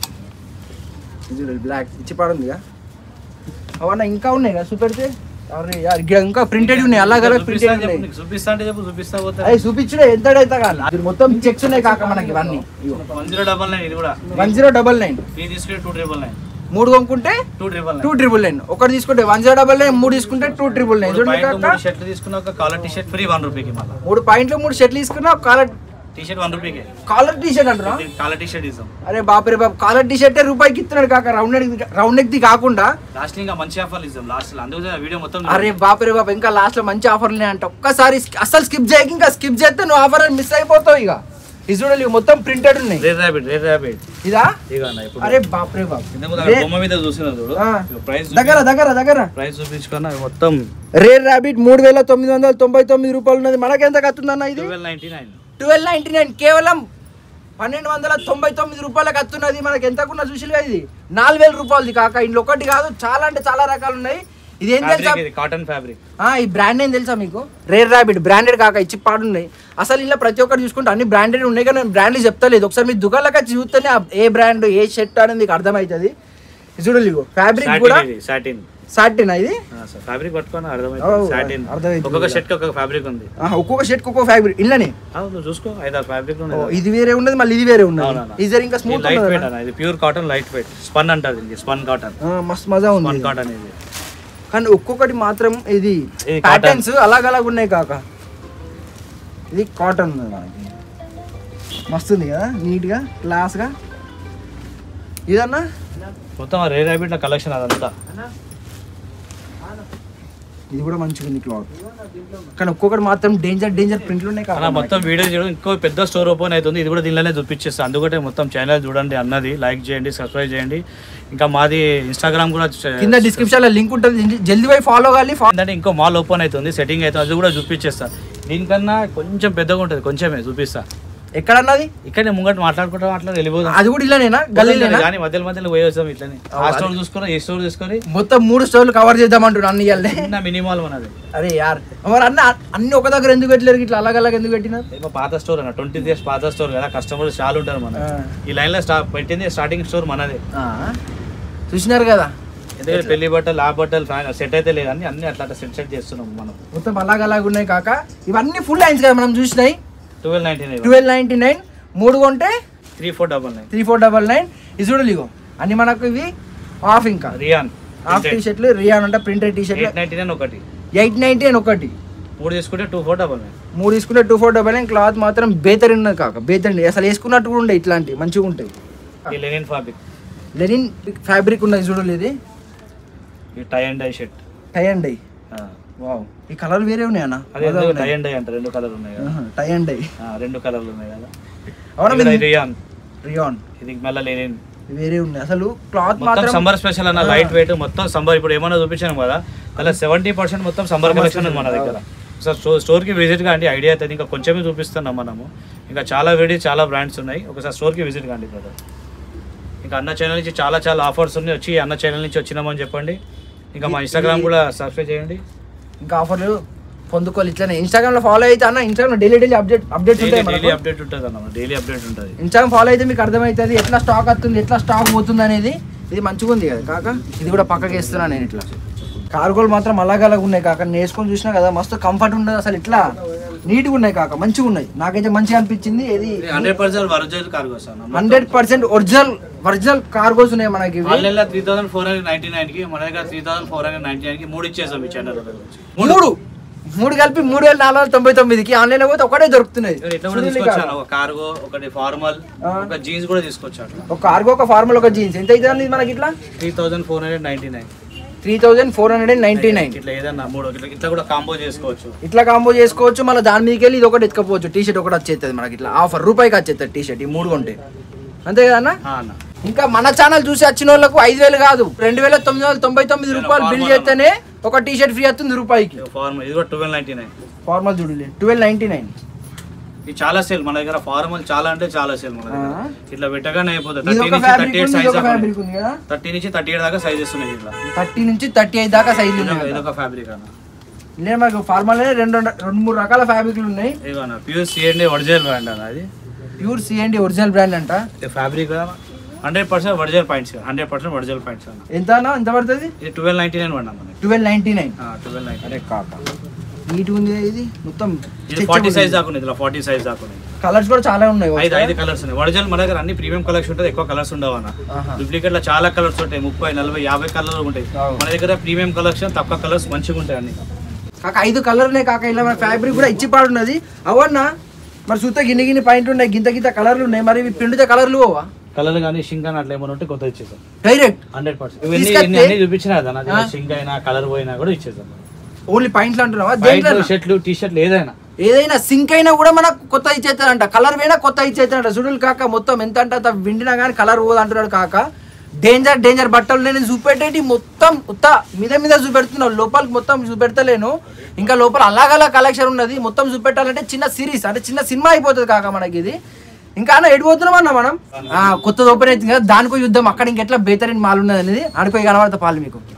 ఇది చూడండి బ్లాక్ ఇచ్చి పడుందిగా అవన్నీ ఇంకా ఉన్నాయి కదా చూపెడితే అరే యార్ ఇక్కడ ఇంకా ప్రింటెడ్ ఉన్నాయి అలా కదా ప్రింటెడ్ ఉన్నాయి చూపిస్తా అంటే చెప్పు చూపిస్తా పోతా అవి చూపించడే ఎంత అయితే కాదు ఇది మొత్తం చెక్స్ ఉన్నాయి కాక మనకి ఇవన్నీ వన్ జీరో డబల్ నైన్ ఇది కూడా one zero double nine three తీసుకుంటే టూ ట్రిపుల్ నైన్ మూడు కొనుక్కుంటే two triple two nine triple nine ఒకటి తీసుకుంటే వన్ జీరో డబల్ నైన్ మూడు తీసుకుంటే టూ ట్రిపుల్ నైన్ చూడండి కాక మూడు షర్ట్లు తీసుకున్న ఒక collar T shirt free one రూపీకి మళ్ళీ మూడు పాయింట్లు మూడు షర్ట్లు తీసుకున్నా కాలర్ టీ షర్ట్ వన్ రూపీకి కాలర్ టీ షర్ట్ అంటారా కాలర్ టీ షర్ట్ ఇస్తాం అరే బాపరే బాబు కాలర్ టీ షర్టే రూపాయికి ఇస్తున్నాడు కాక రౌండ్ నెక్ రౌండ్ నెక్ ది కాకుండా లాస్ట్ ఇంకా మంచి ఆఫర్లు ఇస్తాం లాస్ట్ అందుకు వీడియో మొత్తం అరే బాపరే బాబు ఇంకా లాస్ట్ లో మంచి ఆఫర్లు ఉన్నాయంట ఒక్కసారి sk- అసలు స్కిప్ చేయక ఇంకా స్కిప్ చేస్తే నువ్వు ఆఫర్ మిస్ అయిపోతావు ఇక ఇది చూడాలి ఇవి మొత్తం ప్రింటెడ్ ఉన్నాయి రేర్ ర్యాబిట్ రేర్ ర్యాబిట్ ఇదా ఇక అన్న ఇప్పుడు అరే బాపరే బాబు ఇంతకు ముందు రే- బొమ్మ మీద చూసిన చూడు ఆ. ప్రైస్ దగ్గర దగ్గర దగ్గర ప్రైస్ చూపించుకున్నా మొత్తం రేర్ ర్యాబిట్ మూడు వేల తొమ్మిది వందల తొంభై తొమ్మిది రూపాయలు ఉన్నది మనకెంత కత్తుందన్న ఇది twelve ninety nine twelve ninety nine కేవలం పన్నెండు వందల తొంభై తొమ్మిది రూపాయలకు వస్తున్నది మనకి ఎంతకున్న చూసిగా ఇది నాలుగు వేల రూపాయలది కాక ఇంట్లో ఒకటి కాదు చాలా అంటే చాలా రకాలు ఉన్నాయి ఇది ఏం తెలుసా ఇది కాటన్ ఫ్యాబ్రిక్ ఆ, ఈ బ్రాండ్ ఏం తెలుసా మీకు రేర్ ర్యాబిట్ బ్రాండెడ్ కాక ఇచ్చి పాడున్నాయి అసలు ఇలా ప్రతి ఒక్కటి చూసుకుంటే అన్ని బ్రాండెడ్ ఉన్నాయి కానీ నేను బ్రాండ్లు చెప్తలేదు ఒకసారి మీ దుకాణంలోకి వచ్చి చూస్తేనే ఆ ఏ బ్రాండ్ ఏ షర్ట్ అనేది మీకు అర్థమవుతుంది ఇది చూడండి ఇగో ఫ్యాబ్రిక్ కూడా సాటిన్ ఇది సాటిన్ సాటినా ఇది ఫ్యాబ్రిక్ పట్టుకొని ఓ, అర్థమైంది సాటిన్ అర్థమైంది. ఒక్కొక్క షర్ట్ ఒక్కొక్క ఫ్యాబ్రిక్ ఉంది ఆహా, ఒక్కొక్క షర్ట్ ఒక్కొక్క ఫ్యాబ్రిక్ ఇల్లనే ఆ, నువ్వు చూసుకో ఐదారు ఫ్యాబ్రిక్ ఓ, ఉన్నాయి ఇది వేరే ఉన్నది మళ్ళీ ఇది వేరే ఉన్నది అవునవును. ఇది జర ఇంకా స్మూత్ లైట్ వెయిట్ అన్న ఇది pure cotton light weight spun అంటారు ఇది స్పన్ కాటన్ మస్తు మజా ఉంది స్పన్ ఇది. కాటన్ ఇది కానీ ఒక్కొక్కటి మాత్రం ఇది ఇది ప్యాటర్న్స్ అలాగ అలాగ ఉన్నాయి కాక ఇది కాటన్ ఉన్నది మనకి మస్తు ఉంది కదా నీట్గా క్లాస్గా ఇదన్నా మొత్తం రే ర్యాబిట్ కలెక్షన్ అదంతా ఇది కూడా మంచిగా ఉంది క్లాత్ కానీ ఒక్కొక్కటి మాత్రం డేంజర్ డేంజర్ ప్రింట్లు ఉన్నాయి అలా కాక మొత్తం వీడియో చేయడం ఇంకో పెద్ద స్టోర్ ఓపెన్ అవుతుంది ఇది కూడా దీనిలోనే చూపించేస్తాను అందుకంటే మొత్తం ఛానల్ చూడండి అన్నది లైక్ చేయండి సబ్స్క్రైబ్ చేయండి ఇంకా మాది ఇన్స్టాగ్రామ్ కూడా చే- కింద డిస్క్రిప్షన్ లో లింక్ ఉంటుంది జల్దీ పోయి ఫాలో కావాలి ఫా- ఏంటంటే ఇంకో మాల్ ఓపెన్ అవుతుంది సెట్టింగ్ అవుతుంది అది కూడా చూపించేస్తా దీనికన్నా కొంచెం పెద్దగా ఉంటుంది కొంచెమే చూపిస్తా ఎక్కడన్నది ఇక్కడ ముంగట మాట్లాడుకుంటా మాట్లాడి వెళ్ళిపోదాం అది కూడా ఇలానేనా గల్లీలేనా కానీ మధ్యలో మధ్యలో పోయి వస్తాం ఇట్లనే ఆ స్టోర్ చూసుకొని ఈ స్టోర్ చూసుకొని మొత్తం మూడు స్టోర్లు కవర్ చేద్దామంటున్నా అన్ని ఇయ్యాలే చిన్న మినిమాల్ మనది అరే యార్ మరి అన్న అన్ని ఒక దగ్గర ఎందుకు పెట్టలేరు ఇట్లా అలాగ అలాగ ఎందుకు పెట్టినారు ఏమో పాత స్టోర్ అన్న ట్వంటీ ఇయర్స్ పాత స్టోర్ కదా కస్టమర్స్ చాలా ఉంటారు మన ఆ. ఈ లైన్ లో స్టా పెట్టింది స్టార్టింగ్ స్టోర్ మనదే ఆ, చూసినారు కదా ఎందుకంటే పెళ్లి బట్టలు ఆ బట్టలు సెట్ అయితే లేదు అన్ని అన్ని అట్లా సెట్ సెట్ చేస్తున్నాం మనం మొత్తం అలాగ అలాగ ఉన్నాయి కాక ఇవన్నీ ఫుల్ లైన్స్ కదా మనం చూసినాయి twelve ninety nine twelve ninety nine మూడు కొంటే three four double nine three four double nine ఇది చూడలు ఇగో అన్ని మనకు ఇవి ఆఫ్ ఇంకా రియాన్ ఆఫ్ టీ షర్ట్లు రియాన్ అంటే ప్రింటెడ్ టీ షర్ట్లు ఎయిట్ నైన్టీ నైన్ ఒకటి ఎయిట్ నైన్టీ అని ఒకటి మూడు తీసుకుంటే టూ ఫోర్ డబల్ నైన్ మూడు తీసుకుంటే two four double nine cloth మాత్రం బేతర్ ఉన్నది కాక బేతర్ అసలు వేసుకున్నట్టు కూడా ఉండే ఇట్లాంటివి మంచిగా ఉంటాయి ఈ లెనిన్ ఫ్యాబ్రిక్ లెనిన్ ఫ్యాబ్రిక్ ఉన్నది చూడలేదు ఇది ఈ tie and dye shirt tie and dye wow ఈ కలర్ వేరే ఉన్నాయి అన్న అదే టై అండ్ డై అంట రెండు కలర్ ఉన్నాయి కదా టై అండ్ డై ఆ, రెండు కలర్లు ఉన్నాయి కదా అవునా ఇది మీది రియాన్ రియాన్ ఇది మళ్ళీ లెనిన్ వేరే ఉన్నాయి అసలు క్లాత్ మొత్తం మాత్రం సంబర్ స్పెషల్ అన్న లైట్ వెయిట్ మొత్తం సంబర్ ఇప్పుడు ఏమన్నా చూపించాను కదా అలా సెవెంటీ పర్సెంట్ మొత్తం సంబర్ కలెక్షన్ ఉంది మన దగ్గర సార్ స్టోర్ స్టోర్కి విజిట్ కాండి ఐడియా అవుతుంది ఇంకా కొంచెమే చూపిస్తున్నాం మనము ఇంకా చాలా వెరైటీ చాలా బ్రాండ్స్ ఉన్నాయి ఒకసారి స్టోర్కి విజిట్ కాండి బ్రదర్ ఇంకా అన్న ఛానల్ నుంచి చాలా చాలా ఆఫర్స్ ఉన్నాయి వచ్చి అన్న ఛానల్ నుంచి వచ్చినామని చెప్పండి ఇంకా మా ఇన్స్టాగ్రామ్ కూడా సబ్స్క్రైబ్ చేయండి ఇంకా ఆఫర్లు పొందుకోవాలి ఇట్లానే ఇన్స్టాగ్రామ్ లో ఫాలో అయితే అన్న Instagram daily daily update updates daily ఉంటాయి డైలీ మనకు అప్డేట్ ఉంటుంది అన్న డైలీ అప్డేట్ ఉంటుంది ఇన్స్టాగ్రామ్ ఫాలో అయితే మీకు అర్థమవుతుంది ఎట్లా స్టాక్ వస్తుంది ఎట్లా స్టాక్ పోతుంది అనేది ఇది మంచిగా ఉంది కదా కాక ఇది కూడా పక్కకి వేస్తున్నా నేను ఇట్లా కార్గోలు మాత్రం అలాగ అలాగ ఉన్నాయి కాక నేను వేసుకొని చూసినా కదా మస్తు కంఫర్ట్ ఉండదు అసలు ఇట్లా నీట్గా ఉన్నాయి కాక మంచిగా ఉన్నాయి నాకైతే మంచిగా అనిపించింది ఇది హండ్రెడ్ పర్సెంట్ వరజల్ cargo sir hundred percent original original cargos ఉన్నాయి మనకి ఇవి. ఆన్లైన్లో three thousand four hundred ninety nine కి మన దగ్గర three thousand four hundred ninety nine కి మూడు ఇచ్చేసాం ఈ ఛానల్ మూడు మూడు కలిపి మూడు వేల నాలుగు వందల తొంభై తొమ్మిదికి ఆన్లైన్ లో పోతే ఒకటే దొరుకుతున్నాయి ఇట్లా కూడా చూడండి తీసుకొచ్చాను కాక. ఒక కార్గో ఒకటి ఫార్మల్ ఆ. ఒక జీన్స్ కూడా తీసుకొచ్చాను ఒక కార్గో ఒక ఫార్మల్ ఒక జీన్స్ ఎంత అవుతుంది మనకి ఇట్లా three thousand four hundred ninety nine three thousand four hundred and ninety nine ఇట్లా ఏదన్నా మూడు ఇట్లా ఇట్లా కూడా కాంబో చేసుకోవచ్చు ఇట్లా కాంబో చేసుకోవచ్చు మళ్ళీ దాని మీదకి వెళ్ళి ఇది ఒకటి ఎత్తుకపోవచ్చు టీ షర్ట్ ఒకటి వచ్చేస్తుంది మనకి ఇట్లా ఆఫర్ రూపాయికి వచ్చేస్తుంది టీ షర్ట్ ఈ మూడు కొంటే అంతే కదా అన్న ఆ అన్న ఇంకా మన ఛానల్ చూసి వచ్చిన వాళ్ళకు ఐదు వేలు కాదు రెండు వేల తొమ్మిది వందల తొంభై తొమ్మిది రూపాయలు బిల్ చేస్తేనే ఒక టీ షర్ట్ ఫ్రీ వస్తుంది రూపాయికి ఫార్మల్ ఇది కూడా ట్వెల్వ్ నైన్టీ నైన్ ఫార్మల్ చూడలే ట్వెల్వ్ నైన్టీ నైన్ ఇది చాలా సేల్ మన దగ్గర ఫార్మల్ చాలా అంటే చాలా సేల్ మన దగ్గర ఆ. ఇట్లా పెట్టగానే అయిపోతుంది ఇది థర్టీ ఒక నుంచి థర్టీ ఫ్యాబ్రిక్ ఎయిట్ ఉంది ఇది సైజ్ ఒక ఫ్యాబ్రిక్ ఉంది కదా థర్టీ నుంచి థర్టీ ఎయిట్ దాకా సైజెస్ ఉన్నాయి ఇట్లా థర్టీ నుంచి థర్టీ ఐదు దాకా సైజు ఇదొక- ఉన్నాయి ఇదొక ఫ్యాబ్రిక్ అన్న లేదు మనకు ఫార్మల్ రెండు రెండు మూడు రకాల ఫ్యాబ్రిక్లు ఉన్నాయి ఇదిగో అన్న ప్యూర్ సిఎండి ఒరిజినల్ బ్రాండ్ అన్న అది ప్యూర్ సిఎండి ఒరిజినల్ బ్రాండ్ అంట ఇది fabric hundred percent original points hundred percent original points అన్న ఎంత అన్న ఎంత పడుతుంది ఇది ట్వెల్వ్ నైన్టీ నైన్ పడినా మనకి twelve ninety nine twelve ninety అరే కాక నీట్ ఉంది ఇది మొత్తం ఇది ఫార్టీ సైజ్ దాకా ఉంది ఇలా ఫార్టీ సైజ్ దాకా ఉంది కలర్స్ కూడా చాలా ఉన్నాయి ఐదు ఐదు కలర్స్ ఉన్నాయి ఒరిజినల్ మన దగ్గర అన్ని ప్రీమియం కలర్స్ ఉంటుంది ఎక్కువ కలర్స్ ఉండవు అన్న ఆహా. డూప్లికేట్ లో చాలా కలర్స్ ఉంటాయి ముప్పై నలభై యాభై కలర్లు ఉంటాయి అవును. మన దగ్గర ప్రీమియం కలెక్షన్ తక్కువ కలర్స్ మంచిగా ఉంటాయి అన్ని కాక ఐదు కలర్లే కాక ఇలా మన ఫ్యాబ్రిక్ కూడా ఇచ్చి పాడున్నది అవన్నా మరి చూస్తే గిన్ని గిన్ని పాయింట్ ఉన్నాయి గింత గింత కలర్లు ఉన్నాయి మరి ఇవి పిండితే కలర్లు పోవా కలర్ కానీ షింక్ అని అట్లా ఏమైనా ఉంటే కొత్త ఇచ్చేసాం డైరెక్ట్ హండ్రెడ్ పర్సెంట్ ఇవన్నీ తీసుకొస్తే- ఇవన్నీ అన్ని చూపించినా కదా ఆ. షింక్ అయినా కలర్ పోయినా కూడా ఇచ్చేసాం ఓన్లీ పాయింట్లు అంటున్నావా దేంట్లో వైట్ షర్ట్లు టీ షర్ట్లు ఏదైనా ఏదైనా సింక్ అయినా కూడా మనకు కొత్త ఇచ్చేస్తాడంట కలర్ పోయినా కొత్త ఇచ్చేస్తాడంట చూడలు కాక మొత్తం ఎంత అంటే అంత విండినా కానీ కలర్ పోదు అంటున్నాడు కాక డేంజర్ డేంజర్ బట్టలు నేను చూపెట్టేటి మొత్తం ఉత్త మీద మీద చూపెడుతున్నావు లోపలికి మొత్తం చూపెడతలేను ఇంకా లోపల అలాగలా కలెక్షన్ ఉన్నది మొత్తం చూపెట్టాలంటే చిన్న సిరీస్ అంటే చిన్న సినిమా అయిపోతుంది కాక మనకి ఇది ఇంకా అన్న ఎడిపోతున్నాం అన్న మనం ఆ, కొత్తది ఓపెన్ అవుతుంది కదా దానికో యుద్ధం అక్కడ ఇంకెట్లా బేతరిన్ మాల్ ఉన్నది అనేది ఆడిపోయి కనబడతా పాలు మీకు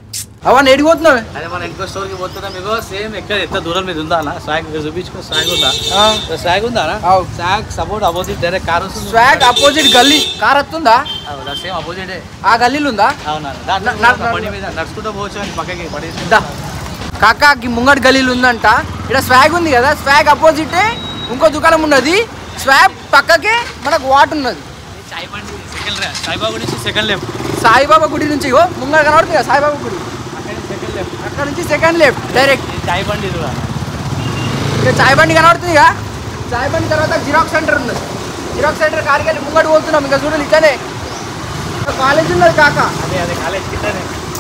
అవన్నీ ఎడిపోతున్నావు అదే మన ఇంకో స్టోర్ కి పోతున్నా మీకు సేమ్ ఎక్కడ ఎంత దూరం మీద ఉందా అన్న స్వాగ్ చూపించుకో స్వాగ్ ఉందా స్వాగ్ ఉందా అవు. Swag support opposite direct car వస్తుంది స్వాగ్ అపోజిట్ గల్లీ కార్ వస్తుందా సేమ్ అపోజిట్ ఆ గల్లీలు ఉందా అవునా న- న- బండి మీద నడుచుకుంటూ పోవచ్చు అని పక్కకి పడేసి దా కాకాకి ముంగట్ గలీలు ఉందంట ఇక్కడ స్వాగ్ ఉంది కదా స్వాగ్ అపోజిట్ ఇంకో దుకాణం ఉన్నది స్వాగ్ పక్కకే మనకు వాట్ ఉన్నది చాయ్ బండి సెకండ్ సాయిబాబా గురించి సెకండ్ లెఫ్ట్ సాయిబాబా గుడి నుంచి ఇగో ముంగట కనబడుతుంది కదా సాయిబాబా గుడి సెకండ్ లెఫ్ట్ అక్కడ నుంచి సెకండ్ లెఫ్ట్ డైరెక్ట్ చాయ్ బండి ఇది కూడా ఇక్కడ చాయ్ బండి కనబడుతుంది ఇక చాయ్ బండి తర్వాత జిరాక్స్ సెంటర్ ఉన్నది జిరాక్స్ సెంటర్ కారికెళ్ళి ముంగట పోతున్నాం ఇంకా చూడాలి ఇట్లనే కాలేజ్ ఉన్నది కాక అదే అదే కాలేజ్ కిందనే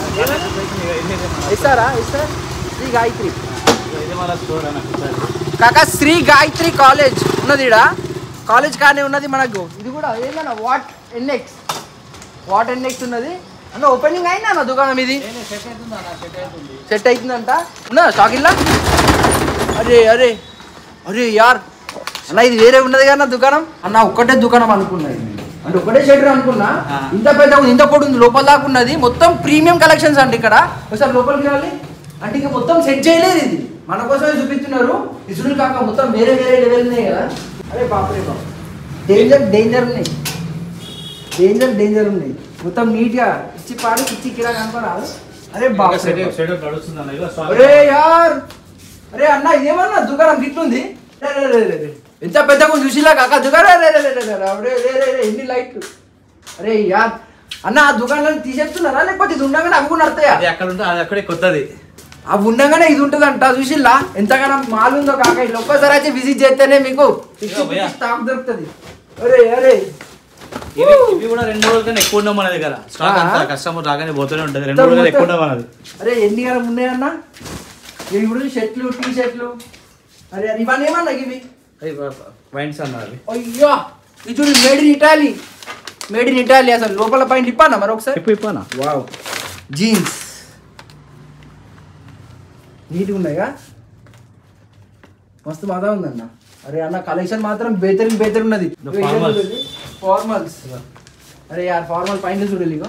ఇస్తారా ఇస్తారా శ్రీ గాయత్రి ఇది మన స్టోర్ అన్న కాక శ్రీ గాయత్రి కాలేజ్ ఉన్నది ఇక్కడ కాలేజ్ కానీ ఉన్నది మనకు ఇది కూడా ఏందన్న వాట్ ఎన్ఎక్స్ వాట్ ఎన్ఎక్స్ ఉన్నది అన్న ఓపెనింగ్ అయిందా అన్న దుకాణం ఇది సెట్ అవుతుంది అన్న సెట్ అవుతుంది సెట్ అవుతుందంట ఉన్నదా స్టాక్ ఇల్లా అరే అరే అరే యార్ అన్న ఇది వేరే ఉన్నది కదా నా దుకాణం అన్న ఒక్కటే దుకాణం అనుకున్నా ఇది. అంటే ఒకటే షెటర్ అనుకున్నా ఆ. ఇంత పెద్ద ఉంది, ఇంత పొడి ఉంది లోపల దాకా ఉన్నది మొత్తం ప్రీమియం కలెక్షన్స్ అండి ఇక్కడ ఒకసారి లోపలికి రావాలి అంటే ఇక మొత్తం సెట్ చేయలేదు ఇది మన కోసమే చూపిస్తున్నారు ఇసులు కాక మొత్తం వేరే వేరే లెవెల్ ఉన్నాయి కదా అరే బాపరే బాబు డేంజర్ డేంజర్ ఉన్నాయి డేంజర్ డేంజర్ ఉన్నాయి మొత్తం నీట్గా ఇచ్చి పాడు ఇచ్చి కిరా కనుకోరాదు అరే బాబు సెటప్ సెటప్ నడుస్తుంది అన్న ఇగో స్వాగ్ అరే యార్ అరే అన్న ఇదేమన్నా దుకాణం గిట్లుంది రే, రే, రే, రే, రే. ఎంత పెద్దగా ఉంది చూసిలా కాక దుకాణం రే, రే, రే, రే, రే, రే, రే, రే, రే, ఎన్ని లైట్లు అరే యార్ అన్న ఆ దుకాణాలను తీసేస్తున్నారా లేకపోతే ఇది ఉండగానే అవి కూడా నడతాయా అది అక్కడ ఉంటే అది అక్కడే కొత్తది అవి ఉండగానే ఇది ఉంటుందంట చూసిల్లా ఎంతగానో మాల్ ఉందో కాక ఇట్లా ఒక్కసారి అయితే విజిట్ చేస్తేనే మీకు ఇదిగో భయ్యా. స్టాక్ దొరుకుతుంది అరే అరే ఇవి ఇవి కూడా రెండు రోజుల కన్నా ఎక్కువ ఉన్నాం మన దగ్గర స్టాక్ ఆ. అంతా కస్టమర్ రాగానే పోతూనే ఉంటుంది రెండు రోజుల కన్నా ఎక్కువ ఉన్నాం మనది అరే ఎన్ని కాలం ఉన్నాయన్నా ఇవి ఇప్పుడు షర్ట్లు టీ షర్ట్లు అరే అరే ఇవన్నీ ఏమన్నా ఇవి వైన్స్ అన్న అవి అయ్యో ఇది చూడు made in Italy made in Italy అసలు లోపల పైన ఇప్పానా మరి ఒకసారి ఇప్పుడు ఇప్పానా వావ్ జీన్స్ నీట్గా ఉన్నాయిగా మస్తు బాగా ఉందన్న అరే అన్న కలెక్షన్ మాత్రం బేతరిన్ బేతర్ ఉన్నది The formals. ఫార్మల్స్ అరే యార్ ఫార్మల్ పైన చూడాలి ఇగో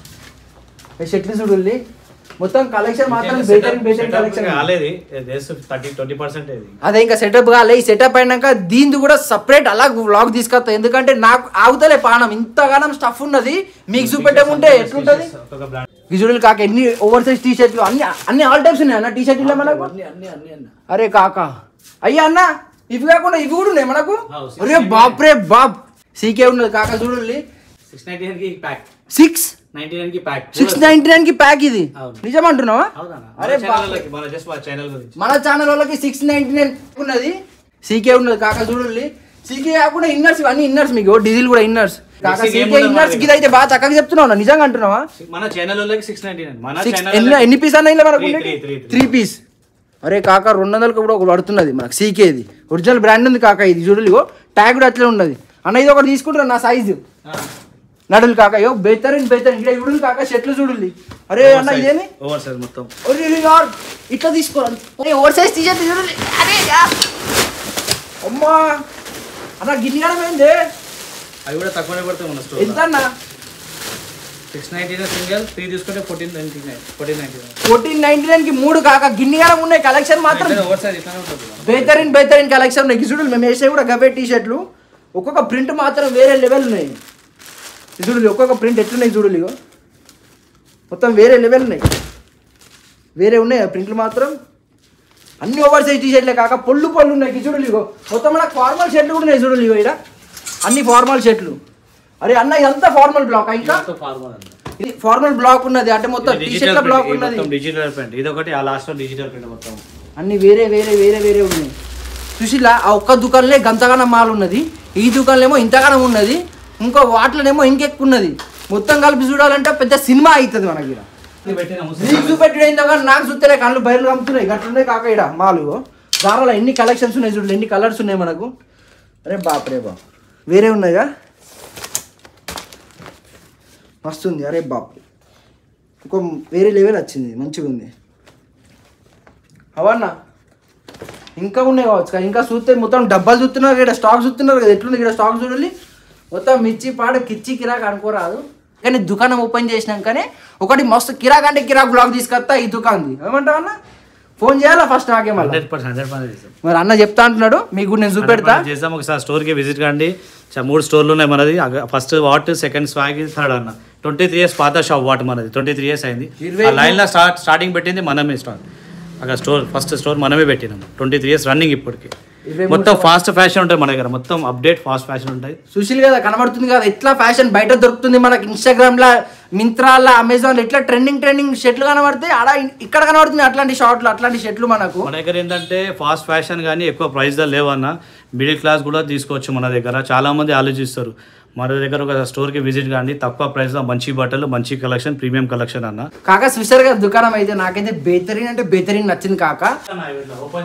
ఏ షర్ట్లు చూడాలి మొత్తం కలెక్షన్ మాత్రం బేతరిన్ బేతరిన్ కలెక్షన్ కాలేదు థర్టీ ట్వంటీ పర్సెంట్ ఇది అదే ఇంకా సెటప్ కాలే ఈ సెటప్ అయినాక దీనిది కూడా సపరేట్ అలా వ్లాగ్ తీసుకొస్తా ఎందుకంటే నాకు ఆగుతలే పానం ఇంతగానం స్టఫ్ ఉన్నది మీకు చూపెట్టకుంటే ఎట్లుంటది ఒక్కొక్క బ్రాండ్ విజువల్ కాక ఎన్ని ఓవర్ సైజ్ టీ షర్ట్లు అన్ని అన్ని ఆల్ టైప్స్ ఉన్నాయి అన్న టీ షర్ట్లు మనకు అన్ని అన్ని అన్ని అన్న అరే కాక అయ్యా అన్న ఇవి కాకుండా ఇవి కూడా ఉన్నాయి మనకు ఆ, six అరే బాప్ రే బాప్ సీకే ఉన్నది కాక చూడండి సిక్స్ నైన్టీ నైన్ కి ప్యాక్ సిక్స్ నైన్టీ నైన్ కి ప్యాక్ సిక్స్ నైన్టీ నైన్ కి ప్యాక్ ఇది అవును. నిజమంటున్నావా అరే అరే బాప్ రే. మన జస్ట్ మా ఛానల్ గురించి మన ఛానల్ వాళ్ళకి సిక్స్ నైన్టీ నైన్ ఉన్నది సీకే ఉన్నది కాక చూడండి సీకే కాకుండా ఇన్నర్స్ ఇవన్నీ ఇన్నర్స్ మీకు డీజిల్ కూడా ఇన్నర్స్ కాక Basic ఏం సీకే ఉండదు ఇన్నర్స్ మనకి. కి అయితే బాగా చక్కగా చెప్తున్నావు నిజంగా అంటున్నావా మన ఛానల్ వాళ్ళకి సిక్స్ నైన్టీ నైన్ మన సిక్స్ ఛానల్ ఎన్ని ఎన్ని పీస్ అన్న ఇలా మనకు Three, ఉండేది? three, three, త్రీ పీస్ అరే కాక రెండు వందలకు కూడా ఒకటి పడుతున్నది మనకు సీకేది ఒరిజినల్ బ్రాండ్ ఉంది కాక ఇది చూడలు ఇగో ట్యాగ్ కూడా అట్లే ఉన్నది అన్న ఇది ఒకటి తీసుకుంటారా నా సైజు నడులు కాక అయ్యో బెహతరిన్ బెహతరిన్ ఇక్కడ చూడలు కాక షర్ట్లు చూడలి అరే అన్న ఇదేమి ఓవర్ సైజ్ మొత్తం ఒరే రే యార్ ఇట్లా తీసుకోవాలి అరే ఓవర్ సైజ్ టీషర్ట్ చూడండి అరే యార్ అమ్మా అన్న గిన్నె పోయింది అవి కూడా తక్కువనే పడతాయి మన స్టోర్ ఎంత అన్న six ninety nine single three తీసుకుంటే fourteen ninety nine fourteen ninety nine fourteen ninety nine కి మూడు కాక గిన్నె ఉన్నాయి కలెక్షన్ మాత్రం ఓవర్ సైజ్ ఇట్లానే ఉంటుంది బెహతరిన్ బెహతరిన్ కలెక్షన్ ఉన్నాయి చూడు మేము వేసే కూడా గవే టీ షర్ట్లు ఒక్కొక్క ప్రింట్ మాత్రం వేరే లెవెల్ ఉన్నాయి ఇది చూడు ఒక్కొక్క ప్రింట్ ఎట్లున్నాయి చూడు ఇగో మొత్తం వేరే లెవెల్ ఉన్నాయి వేరే ఉన్నాయి ఆ ప్రింట్లు మాత్రం అన్ని ఓవర్ సైజ్ టీ షర్ట్లే కాక పొల్లు పొల్లు ఉన్నాయి ఇది చూడు ఇగో మొత్తం మనకు ఫార్మల్ షర్ట్లు కూడా ఉన్నాయి చూడు ఇగో ఇక్కడ అన్ని ఫార్మల్ షర్ట్లు అరే అన్న ఇదంతా ఫార్మల్ బ్లాక్ ఇంకా ఫార్మల్ అండి ఇది ఫార్మల్ బ్లాక్ ఉన్నది అంటే మొత్తం టీ డిజిటల్ షర్ట్ల బ్లాక్ ఉన్నది మొత్తం డిజిటల్ ప్రింట్ ఇది ఒకటి ఆ లాస్ట్ లో డిజిటల్ ప్రింట్ మొత్తం అన్ని వేరే వేరే వేరే వేరే ఉన్నాయి చూసిలా ఆ ఒక్క దుకాణంలో గంతగానం మాల్ ఉన్నది ఈ దుకాణంలో ఏమో ఇంతగానం ఉన్నది ఇంకో వాటిలోనేమో ఇంకెక్కువ ఉన్నది మొత్తం కలిపి చూడాలంటే పెద్ద సినిమా అవుతుంది మనకి ఈడ. ఇది పెట్టిన నీకు చూపెట్టడం ఏందో కానీ నాకు చూస్తేనే కళ్ళు బయలు కమ్ముతున్నాయి గట్లున్నాయి కాక ఇక్కడ మాలు దారాలో ఎన్ని కలెక్షన్స్ ఉన్నాయి చూడండి ఎన్ని కలర్స్ ఉన్నాయి మనకు అరే బాప్ రే బాప్ వేరే ఉన్నాయిగా మస్తుంది అరే బాప్ ఇంకో వేరే లెవెల్ వచ్చింది మంచిగా ఉంది అవన్నా ఇంకా ఉన్నాయి కావచ్చు కానీ ఇంకా చూస్తే మొత్తం డబ్బాలు చూస్తున్నారు ఇక్కడ స్టాక్ చూస్తున్నారు కదా ఎట్లుంది ఇక్కడ స్టాక్ చూడాలి మొత్తం మిర్చి పాడ కిచ్చి కిరాక్ అనుకోరాదు కానీ దుకాణం ఓపెన్ చేసినాకనే ఒకటి మస్తు కిరాక్ అంటే కిరాక్ బ్లాగ్ తీసుకొస్తా ఈ దుకాణంది ఏమంటావు అన్న ఫోన్ చేయాలా ఫస్ట్ నాకే మళ్ళీ హండ్రెడ్ పర్సెంట్ హండ్రెడ్ పర్సెంట్ మరి అన్న చెప్తా అంటున్నాడు మీకు కూడా నేను చూపెడతా చేద్దాం ఒకసారి స్టోర్కి విజిట్ కండి చ- మూడు స్టోర్లు ఉన్నాయి మనది first what second swag third అన్న ట్వంటీ త్రీ ఇయర్స్ పాత షాప్ వాట్ మనది ట్వంటీ త్రీ ఇయర్స్ అయింది ఇరవై ఆ లైన్లో స్టార్ట్ స్టార్టింగ్ పెట్టింది మనమే స్టార్ట్ అక్కడ స్టోర్ ఫస్ట్ స్టోర్ మనమే పెట్టినాం ట్వంటీ త్రీ ఇయర్స్ రన్నింగ్ ఇప్పటికి ఇరవై మొత్తం ఫాస్ట్ ఫ్యాషన్ ఉంటుంది మన దగ్గర మొత్తం అప్డేట్ ఫాస్ట్ ఫ్యాషన్ ఉంటాయి సుశీల్ కదా కనబడుతుంది కదా ఎట్లా ఫ్యాషన్ బయట దొరుకుతుంది మనకి ఇన్స్టాగ్రామ్ లా మింత్రాల అమెజాన్ ఎట్లా ట్రెండింగ్ ట్రెండింగ్ షర్ట్లు కనబడతాయి ఆడ ఇక్కడ కనబడుతుంది అట్లాంటి షార్ట్లు అట్లాంటి షర్ట్లు మనకు మన దగ్గర ఏంటంటే ఫాస్ట్ ఫ్యాషన్ కానీ ఎక్కువ ప్రైస్లో లేవన్న మిడిల్ క్లాస్ కూడా తీసుకోవచ్చు మన దగ్గర చాలా మంది ఆలోచిస్తారు మన దగ్గర ఒక స్టోర్కి విజిట్ కానీ తక్కువ ప్రైస్లో మంచి బట్టలు మంచి కలెక్షన్ ప్రీమియం కలెక్షన్ అన్న కాక స్విషర్ గారి దుకాణం అయితే నాకైతే బేతరీన్ అంటే బేతరీన్ నచ్చింది కాక ఓపెన్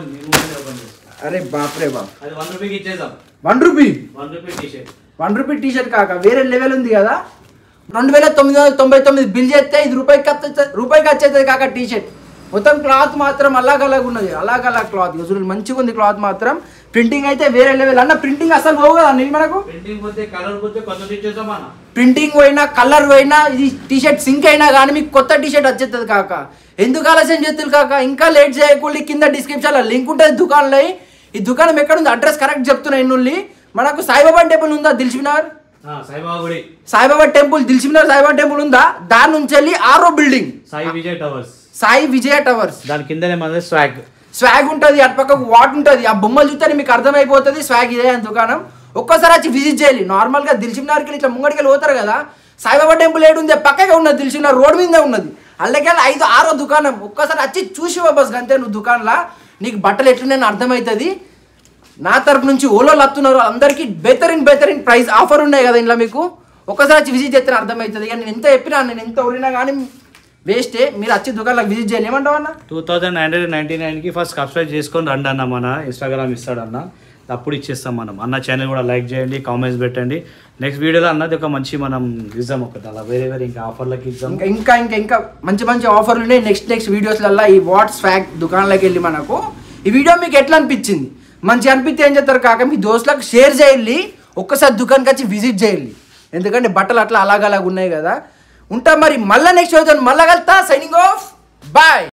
అరే బాప్రే బాప్ అది వన్ రూపీకి ఇచ్చేద్దాం one rupee one rupee T shirt one rupee T shirt కాక వేరే లెవెల్ ఉంది కదా రెండు వేల తొమ్మిది వందల తొంభై తొమ్మిది బిల్ చేస్తే ఇది రూపాయికి వస్తే రూపాయికి వచ్చేది కాక టీ షర్ట్ మొత్తం క్లాత్ మాత్రం అలాగ అలాగ ఉన్నది అలాగ అలాగ క్లాత్ చూడండి మంచిగా ఉంది క్లాత్ మాత్రం ప్రింటింగ్ అయితే వేరే లెవెల్ అన్న ప్రింటింగ్ అసలు పోవు కదా అనిల్ మనకు ప్రింటింగ్ పోతే కలర్ పోతే కొత్త ఇచ్చేద్దాం అన్న ప్రింటింగ్ పోయినా కలర్ పోయినా ఇది టీ షర్ట్ సింక్ అయినా కానీ మీకు కొత్త టీ షర్ట్ వచ్చేస్తుంది కాక ఎందుకు ఆలస్యం చేస్తుంది కాక ఇంకా లేట్ చేయకూడదు కింద డిస్క్రిప్షన్లో లింక్ ఉంటుంది దుకాణంలో ఈ దుకాణం ఎక్కడ ఉంది అడ్రస్ కరెక్ట్ చెప్తున్నా ఎన్నుల్లి మనకు సాయిబాబా టెంపుల్ ఉందా దిల్చినార్ ఆ, సాయిబాబా గుడి సాయిబాబా టెంపుల్ దిల్చినార్ సాయిబాబా టెంపుల్ ఉందా దాని నుంచి వెళ్ళి ఆరో building Sai Vijay towers Sai Vijaya towers దాని కిందనే మన స్వాగ్ స్వాగ్ ఉంటుంది అటు పక్కకు వాట్ ఉంటుంది ఆ బొమ్మలు చూస్తే మీకు అర్థమైపోతుంది స్వాగ్ ఇదే అని దుకాణం ఒక్కసారి వచ్చి విజిట్ చేయాలి నార్మల్గా దిల్చినార్కి ఇట్లా ముంగడికి వెళ్ళి పోతారు కదా సాయిబాబా టెంపుల్ ఏడు ఉంది పక్కగా ఉన్నది దిల్చినార్ రోడ్ మీదే ఉన్నది అల్లకెళ్ళి ఐదు ఆరో దుకాణం ఒక్కసారి వచ్చి చూసి బస్ అంతే నువ్వు దుకాణంలో నీకు బట్టలు ఎట్లున్నాయని అర్థమవుతుంది నా తరపు నుంచి ఓలో లత్తున్నారు అందరికీ బెతరిన్ బెతరిన్ ప్రైస్ ఆఫర్ ఉన్నాయి కదా ఇంట్లో మీకు ఒక్కసారి వచ్చి విజిట్ చేస్తే అర్థమవుతుంది ఇక నేను ఎంత చెప్పినా నేను ఎంత ఊరినా కానీ వేస్టే మీరు వచ్చి దుకాణంలోకి విజిట్ చేయాలి ఏమంటావు అన్న two thousand nine hundred ninety నైన్కి ఫస్ట్ సబ్స్క్రైబ్ చేసుకొని రండి అన్న మన ఇన్స్టాగ్రామ్ ఇస్తాడన్న అప్పుడు ఇచ్చేస్తాం మనం అన్న ఛానల్ కూడా లైక్ చేయండి కామెంట్స్ పెట్టండి నెక్స్ట్ వీడియోలో అన్నది ఒక మంచి మనం ఇద్దాం ఒకటి అలా వేరే వేరే ఇంకా ఆఫర్లకి ఇద్దాం ఇంకా ఇంకా ఇంకా ఇంకా మంచి మంచి ఆఫర్లు ఉన్నాయి నెక్స్ట్ నెక్స్ట్ వీడియోస్లల్లో ఈ వాట్స్ ఫ్యాక్ దుకాణంలోకి వెళ్ళి మనకు ఈ వీడియో మీకు ఎట్లా అనిపించింది మంచిగా అనిపిస్తే ఏం చేస్తారు కాక మీ దోస్తులకు షేర్ చేయాలి ఒక్కసారి దుకాణంకి వచ్చి విజిట్ చేయాలి ఎందుకంటే బట్టలు అట్లా అలాగ అలాగ ఉన్నాయి కదా ఉంటా మరి మళ్ళీ నెక్స్ట్ చదువుతాను మళ్ళీ కలుతా సైనింగ్ ఆఫ్ బాయ్